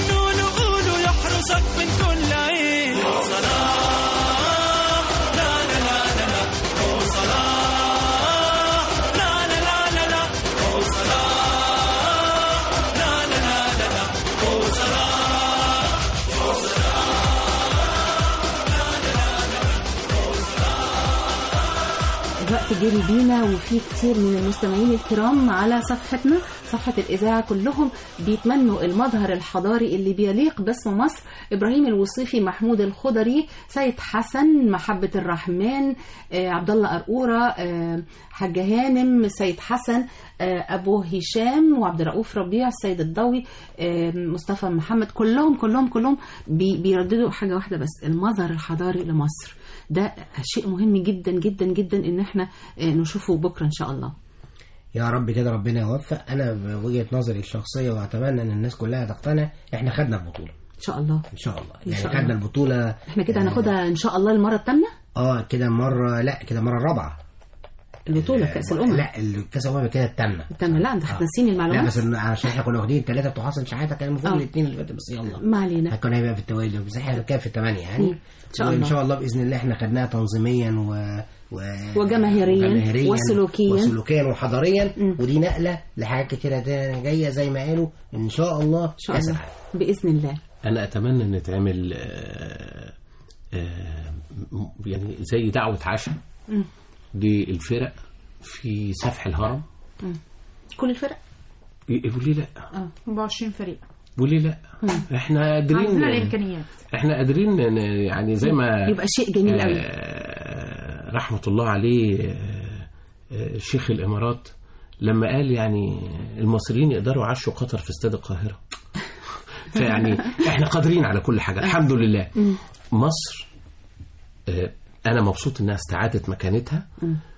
Speaker 1: الوقت جري بينا وفي كتير من المستمعين الكرام على صفحتنا صفحة الإذاعة كلهم بيتمنوا المظهر الحضاري اللي بيليق باسم مصر إبراهيم الوصيفي محمود الخضري سيد حسن محبة الرحمن آه، عبد الله قرقورة آه، حاجة هانم سيد حسن آه، أبو هشام وعبد الرؤوف ربيع السيد الضوي آه، مصطفى محمد كلهم كلهم كلهم بي- بيرددوا حاجة واحدة بس المظهر الحضاري لمصر ده شيء مهم جدا جدا جدا ان احنا آه، نشوفه بكره ان شاء الله
Speaker 4: يا رب كده ربنا يوفق انا بوجهه نظري الشخصيه واتمنى ان الناس كلها تقتنع احنا خدنا البطوله
Speaker 1: ان شاء الله
Speaker 4: ان شاء الله
Speaker 1: إن
Speaker 4: يعني
Speaker 1: شاء
Speaker 4: خدنا
Speaker 1: الله.
Speaker 4: البطوله
Speaker 1: احنا كده هناخدها ان شاء الله المره الثامنه
Speaker 4: اه كده مره لا كده مره الرابعه
Speaker 1: البطوله كاس الامم
Speaker 4: لا الكاس الامم كده الثامنه
Speaker 1: الثامنه لا انت هتنسيني
Speaker 4: لا
Speaker 1: المعلومات
Speaker 4: بس إن- عشان احنا كنا واخدين ثلاثه بتوع حسن شحاته كان المفروض
Speaker 1: آه.
Speaker 4: الاثنين اللي فاتوا بس يلا
Speaker 1: ما علينا
Speaker 4: كان هيبقى في التوالي بس احنا كان في الثمانيه يعني
Speaker 1: مم. إن شاء
Speaker 4: وان
Speaker 1: الله.
Speaker 4: شاء الله باذن الله احنا خدناها تنظيميا و... و...
Speaker 1: وجماهيرياً وسلوكياً.
Speaker 4: وسلوكيا وحضاريا
Speaker 1: مم.
Speaker 4: ودي نقله لحاجات كتيره تانية جايه زي ما قالوا ان شاء الله
Speaker 1: ان شاء
Speaker 4: كأس
Speaker 1: الله
Speaker 4: العالم.
Speaker 1: باذن الله
Speaker 3: انا اتمنى ان تعمل آه، آه، م- يعني زي دعوه عشاء
Speaker 1: مم.
Speaker 3: للفرق في سفح الهرم
Speaker 1: كل الفرق
Speaker 3: ي- وليه لا
Speaker 2: 24 فريق
Speaker 3: وليه لا احنا قادرين
Speaker 2: عندنا الامكانيات
Speaker 3: احنا قادرين ن- يعني زي ما
Speaker 1: يبقى شيء جميل قوي
Speaker 3: آه، رحمة الله عليه آه، آه، شيخ الإمارات لما قال يعني المصريين يقدروا يعشوا قطر في استاد القاهرة فيعني احنا قادرين على كل حاجة الحمد لله مصر آه، أنا مبسوط إنها استعادت مكانتها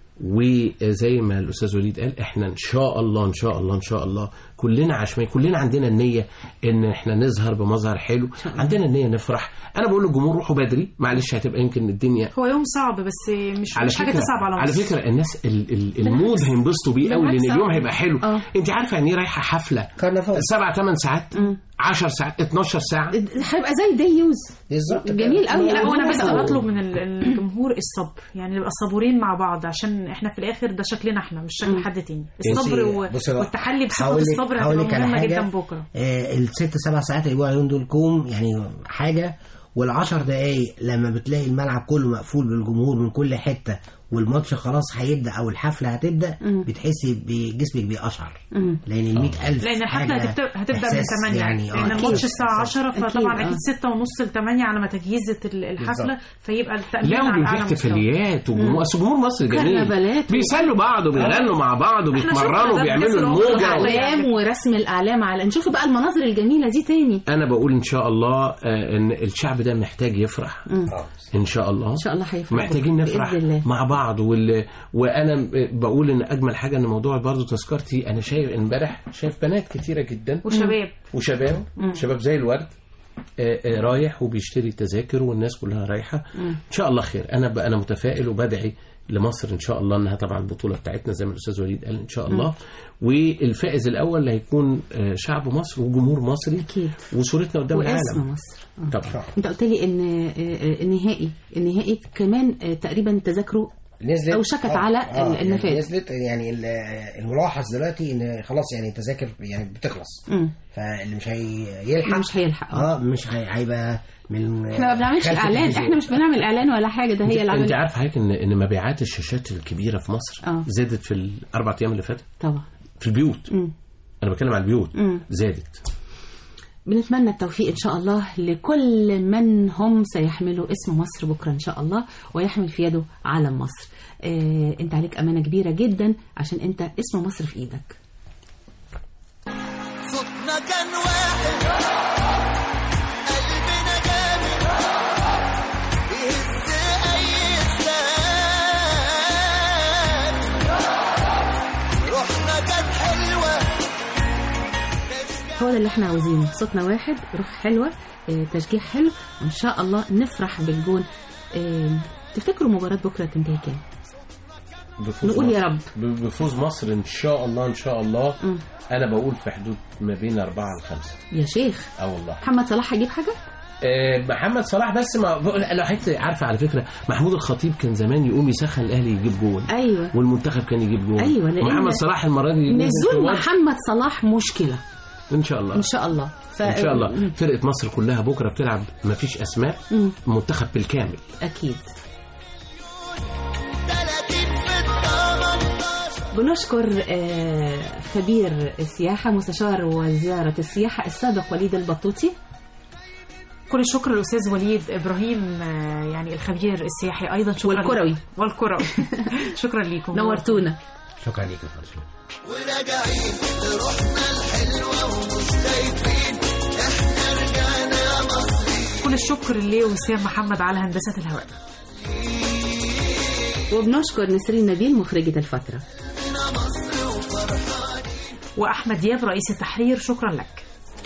Speaker 3: وزي ما الاستاذ وليد قال احنا ان شاء الله ان شاء الله ان شاء الله كلنا عشمية كلنا عندنا النيه ان احنا نظهر بمظهر حلو عندنا النيه نفرح انا بقول للجمهور روحوا بدري معلش هتبقى يمكن الدنيا
Speaker 2: هو يوم صعب بس مش
Speaker 3: على
Speaker 2: مش حاجه
Speaker 3: فكره
Speaker 2: تصعب على
Speaker 3: على
Speaker 2: مصر
Speaker 3: فكره الناس ال ال المود هينبسطوا بيه قوي
Speaker 1: بالعكس،
Speaker 3: لان اليوم
Speaker 1: آه.
Speaker 3: هيبقى حلو
Speaker 1: آه.
Speaker 3: انت عارفه يعني ايه رايحه حفله
Speaker 4: كرنفال
Speaker 3: سبع ثمان ساعات 10 ساعات 12 ساعه
Speaker 1: هيبقى زي دي يوز
Speaker 4: بالظبط
Speaker 1: جميل قوي
Speaker 2: لا وانا بس
Speaker 1: آه.
Speaker 2: بطلب من ال- الجمهور الصبر يعني نبقى صبورين مع بعض عشان احنا في الاخر ده شكلنا احنا مش شكل حد تاني الصبر و...
Speaker 4: بصي بقى،
Speaker 2: والتحلي بصفه
Speaker 4: هقول لك-
Speaker 2: الصبر
Speaker 4: هقول لك
Speaker 2: هتبقى
Speaker 4: على
Speaker 2: مهمه
Speaker 4: حاجة.
Speaker 2: جدا بكره
Speaker 4: آه الست سبع ساعات اللي بيقولوا عليهم دول كوم يعني حاجه والعشر دقايق لما بتلاقي الملعب كله مقفول بالجمهور من كل حته والماتش خلاص هيبدا او الحفله هتبدا بتحسي بجسمك بيقشعر لان ال 100000
Speaker 2: لان الحفله
Speaker 4: حاجة
Speaker 2: هتبدا هتبدا من
Speaker 4: إحساس
Speaker 2: 8
Speaker 4: يعني
Speaker 2: لان
Speaker 4: آه،
Speaker 2: الماتش
Speaker 4: إحساس.
Speaker 2: الساعه 10
Speaker 1: أكيد،
Speaker 2: فطبعا
Speaker 1: آه.
Speaker 2: اكيد 6 ونص ل 8 على ما تجهيزة ال- الحفله
Speaker 4: بالظبط.
Speaker 2: فيبقى التامين
Speaker 3: لا
Speaker 2: على
Speaker 3: وبيبقى في
Speaker 2: اعلى مستوى
Speaker 3: احتفاليات وجمهور أصل جمهور مصر جميل
Speaker 1: كرنفالات.
Speaker 3: بيسلوا بعض وبيغنوا مع بعض وبيتمرنوا
Speaker 2: شفنا ده
Speaker 3: وبيعملوا
Speaker 2: في كأس الأمم
Speaker 3: الموجه
Speaker 2: العالمية.
Speaker 1: اعلام ورسم الاعلام على نشوف بقى المناظر الجميله دي تاني
Speaker 3: انا بقول ان شاء الله آه، ان الشعب ده محتاج يفرح ان شاء الله
Speaker 1: ان شاء الله هيفرحوا
Speaker 3: محتاجين نفرح
Speaker 1: باذن الله
Speaker 3: مع بعض وال... وانا بقول ان اجمل حاجه ان موضوع برضه تذكرتي انا شايف امبارح شايف بنات كتيره جدا
Speaker 2: وشباب
Speaker 3: وشباب شباب زي الورد آه، آه، رايح وبيشتري تذاكر والناس كلها رايحه ان شاء الله خير انا ب... انا متفائل وبدعي لمصر ان شاء الله انها طبعا البطوله بتاعتنا زي ما الاستاذ وليد قال ان شاء الله والفائز الاول اللي هيكون آه، شعب مصر وجمهور مصري
Speaker 1: اكيد
Speaker 3: وصورتنا قدام
Speaker 1: واسم
Speaker 3: العالم
Speaker 1: مصر آه.
Speaker 3: طبعا
Speaker 1: انت قلت لي ان آه، آه، النهائي النهائي كمان آه، تقريبا تذاكره
Speaker 4: نزلت
Speaker 1: أوشكت
Speaker 4: آه،
Speaker 1: على
Speaker 4: آه،
Speaker 1: ال- النفاذ.
Speaker 4: يعني نزلت يعني ال- الملاحظ دلوقتي ان خلاص يعني التذاكر يعني بتخلص
Speaker 1: مم.
Speaker 4: فاللي مش هيلحق
Speaker 1: مش هيلحق آه.
Speaker 4: اه مش هي- هيبقى من
Speaker 1: احنا ما بنعملش
Speaker 4: خلف
Speaker 1: اعلان
Speaker 4: التلفزيون.
Speaker 1: احنا مش بنعمل اعلان ولا حاجه ده هي
Speaker 3: انت
Speaker 1: العمل
Speaker 3: عارف حضرتك ان ان مبيعات الشاشات الكبيره في مصر
Speaker 1: آه.
Speaker 3: زادت في الاربع ايام اللي فاتوا
Speaker 1: طبعا
Speaker 3: في البيوت
Speaker 1: مم.
Speaker 3: انا بتكلم على البيوت
Speaker 1: مم.
Speaker 3: زادت
Speaker 1: بنتمنى التوفيق ان شاء الله لكل من هم سيحملوا اسم مصر بكره ان شاء الله ويحمل في يده علم مصر اه انت عليك امانه كبيره جدا عشان انت اسم مصر في ايدك
Speaker 6: صوتنا كان واحد قلبنا جامد يهز اي اسلام روحنا كانت حلوه
Speaker 1: هو ده اللي احنا عاوزينه صوتنا واحد روح حلوه اه تشجيع حلو وان شاء الله نفرح بالجون اه تفتكروا مباراه بكره تنتهي كام
Speaker 3: بفوز
Speaker 1: نقول يا
Speaker 3: مصر.
Speaker 1: رب.
Speaker 3: ب- بفوز مصر ان شاء الله ان شاء الله
Speaker 1: مم.
Speaker 3: انا بقول في حدود ما بين أربعة لخمسة
Speaker 1: يا شيخ
Speaker 3: اه والله
Speaker 1: محمد صلاح هيجيب حاجه
Speaker 3: آه، محمد صلاح بس ما لو حضرتك عارفه على فكره محمود الخطيب كان زمان يقوم يسخن الاهلي يجيب جول
Speaker 1: ايوه
Speaker 3: والمنتخب كان يجيب جول
Speaker 1: أيوة، لأن
Speaker 3: محمد صلاح المره دي نزل في
Speaker 1: نزول
Speaker 3: ماتش.
Speaker 1: محمد صلاح مشكله
Speaker 3: ان شاء الله
Speaker 1: ان شاء الله ف...
Speaker 3: ان شاء الله فرقه مصر كلها بكره بتلعب ما فيش اسماء منتخب بالكامل
Speaker 1: اكيد
Speaker 6: 30 في الدار
Speaker 1: بنشكر آه، خبير السياحة مستشار وزارة السياحة السابق وليد البطوطي
Speaker 2: كل الشكر للاستاذ وليد ابراهيم آه، يعني الخبير السياحي ايضا شكرا
Speaker 1: والكروي.
Speaker 2: لكم. والكروي شكرا لكم
Speaker 1: نورتونا
Speaker 4: شكرا ليك يا فاطمه
Speaker 6: وراجعين لروحنا الحلوة ومش خايفين احنا رجعنا مصري
Speaker 2: كل الشكر لوسام محمد على هندسه الهواء
Speaker 1: وبنشكر نسرين نبيل مخرجة الفترة
Speaker 2: واحمد دياب رئيس التحرير شكرا لك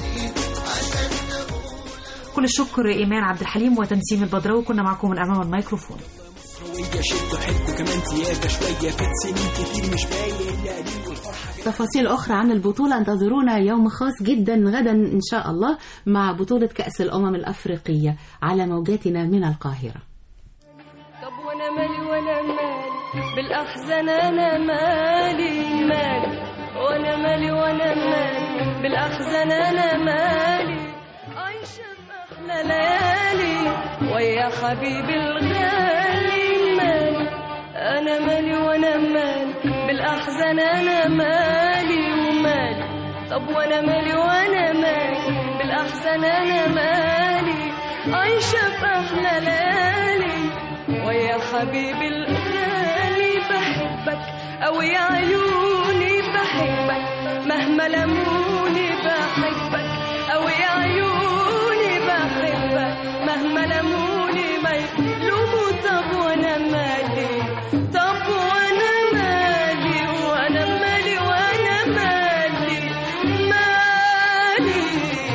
Speaker 2: كل الشكر ايمان عبد الحليم وتنسيم البدراوي كنا معكم من امام الميكروفون
Speaker 8: شوية شدوا حدوا كمان زيادة شوية فات سنين كتير مش باين إلا قليل والفرحة
Speaker 1: تفاصيل أخرى عن البطولة انتظرونا يوم خاص جدا غدا إن شاء الله مع بطولة كأس الأمم الأفريقية على موجاتنا من القاهرة
Speaker 5: طب وانا مالي وانا مالي بالاحزان انا مالي مالي وانا مالي وانا مالي بالاحزان انا مالي عايشه في احلى ليالي ويا حبيبي الغالي مالي انا مالي وانا مالي بالاحزان انا مالي ومالي طب وانا مالي وانا مالي بالاحزان انا مالي عايشه في احلى ليالي ويا حبيبي الغالي بحبك أو يا عيوني بحبك مهما لموني بحبك أو يا عيوني بحبك مهما لموني ما يلوموا طب وانا مالي طب وانا مالي وانا مالي وانا مالي مالي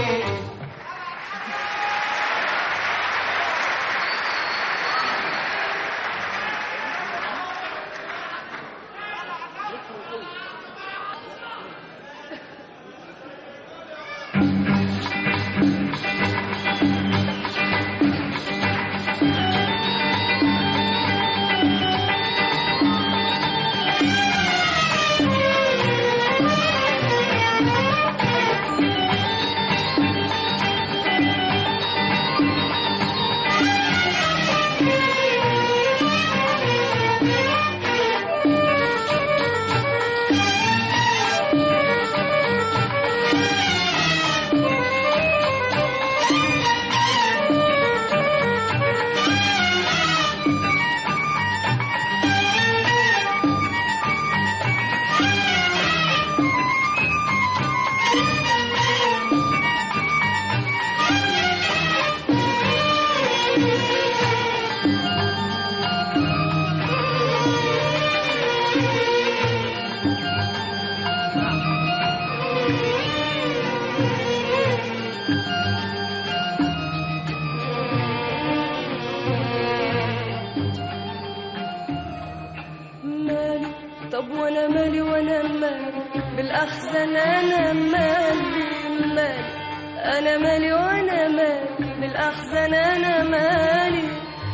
Speaker 5: مالي طب وانا مالي وانا مالي بالاحزان انا مالي مالي انا مالي وانا مالي بالاحزان انا مالي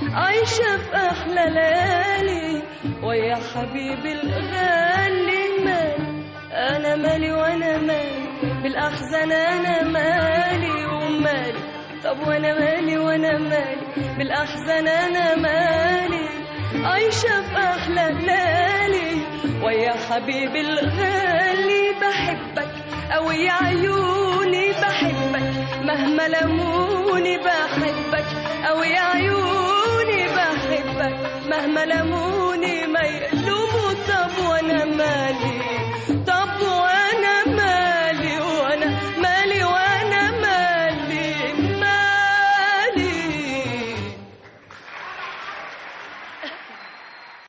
Speaker 5: عايشه في احلى ليالي ويا حبيبي الغالي مالي انا مالي وانا مالي بالاحزان انا مالي ومالي طب وانا مالي وانا مالي بالاحزان انا مالي عايشة في أحلى ليالي ويا حبيبي الغالي بحبك أو يا عيوني بحبك مهما لموني بحبك أو يا عيوني بحبك مهما لموني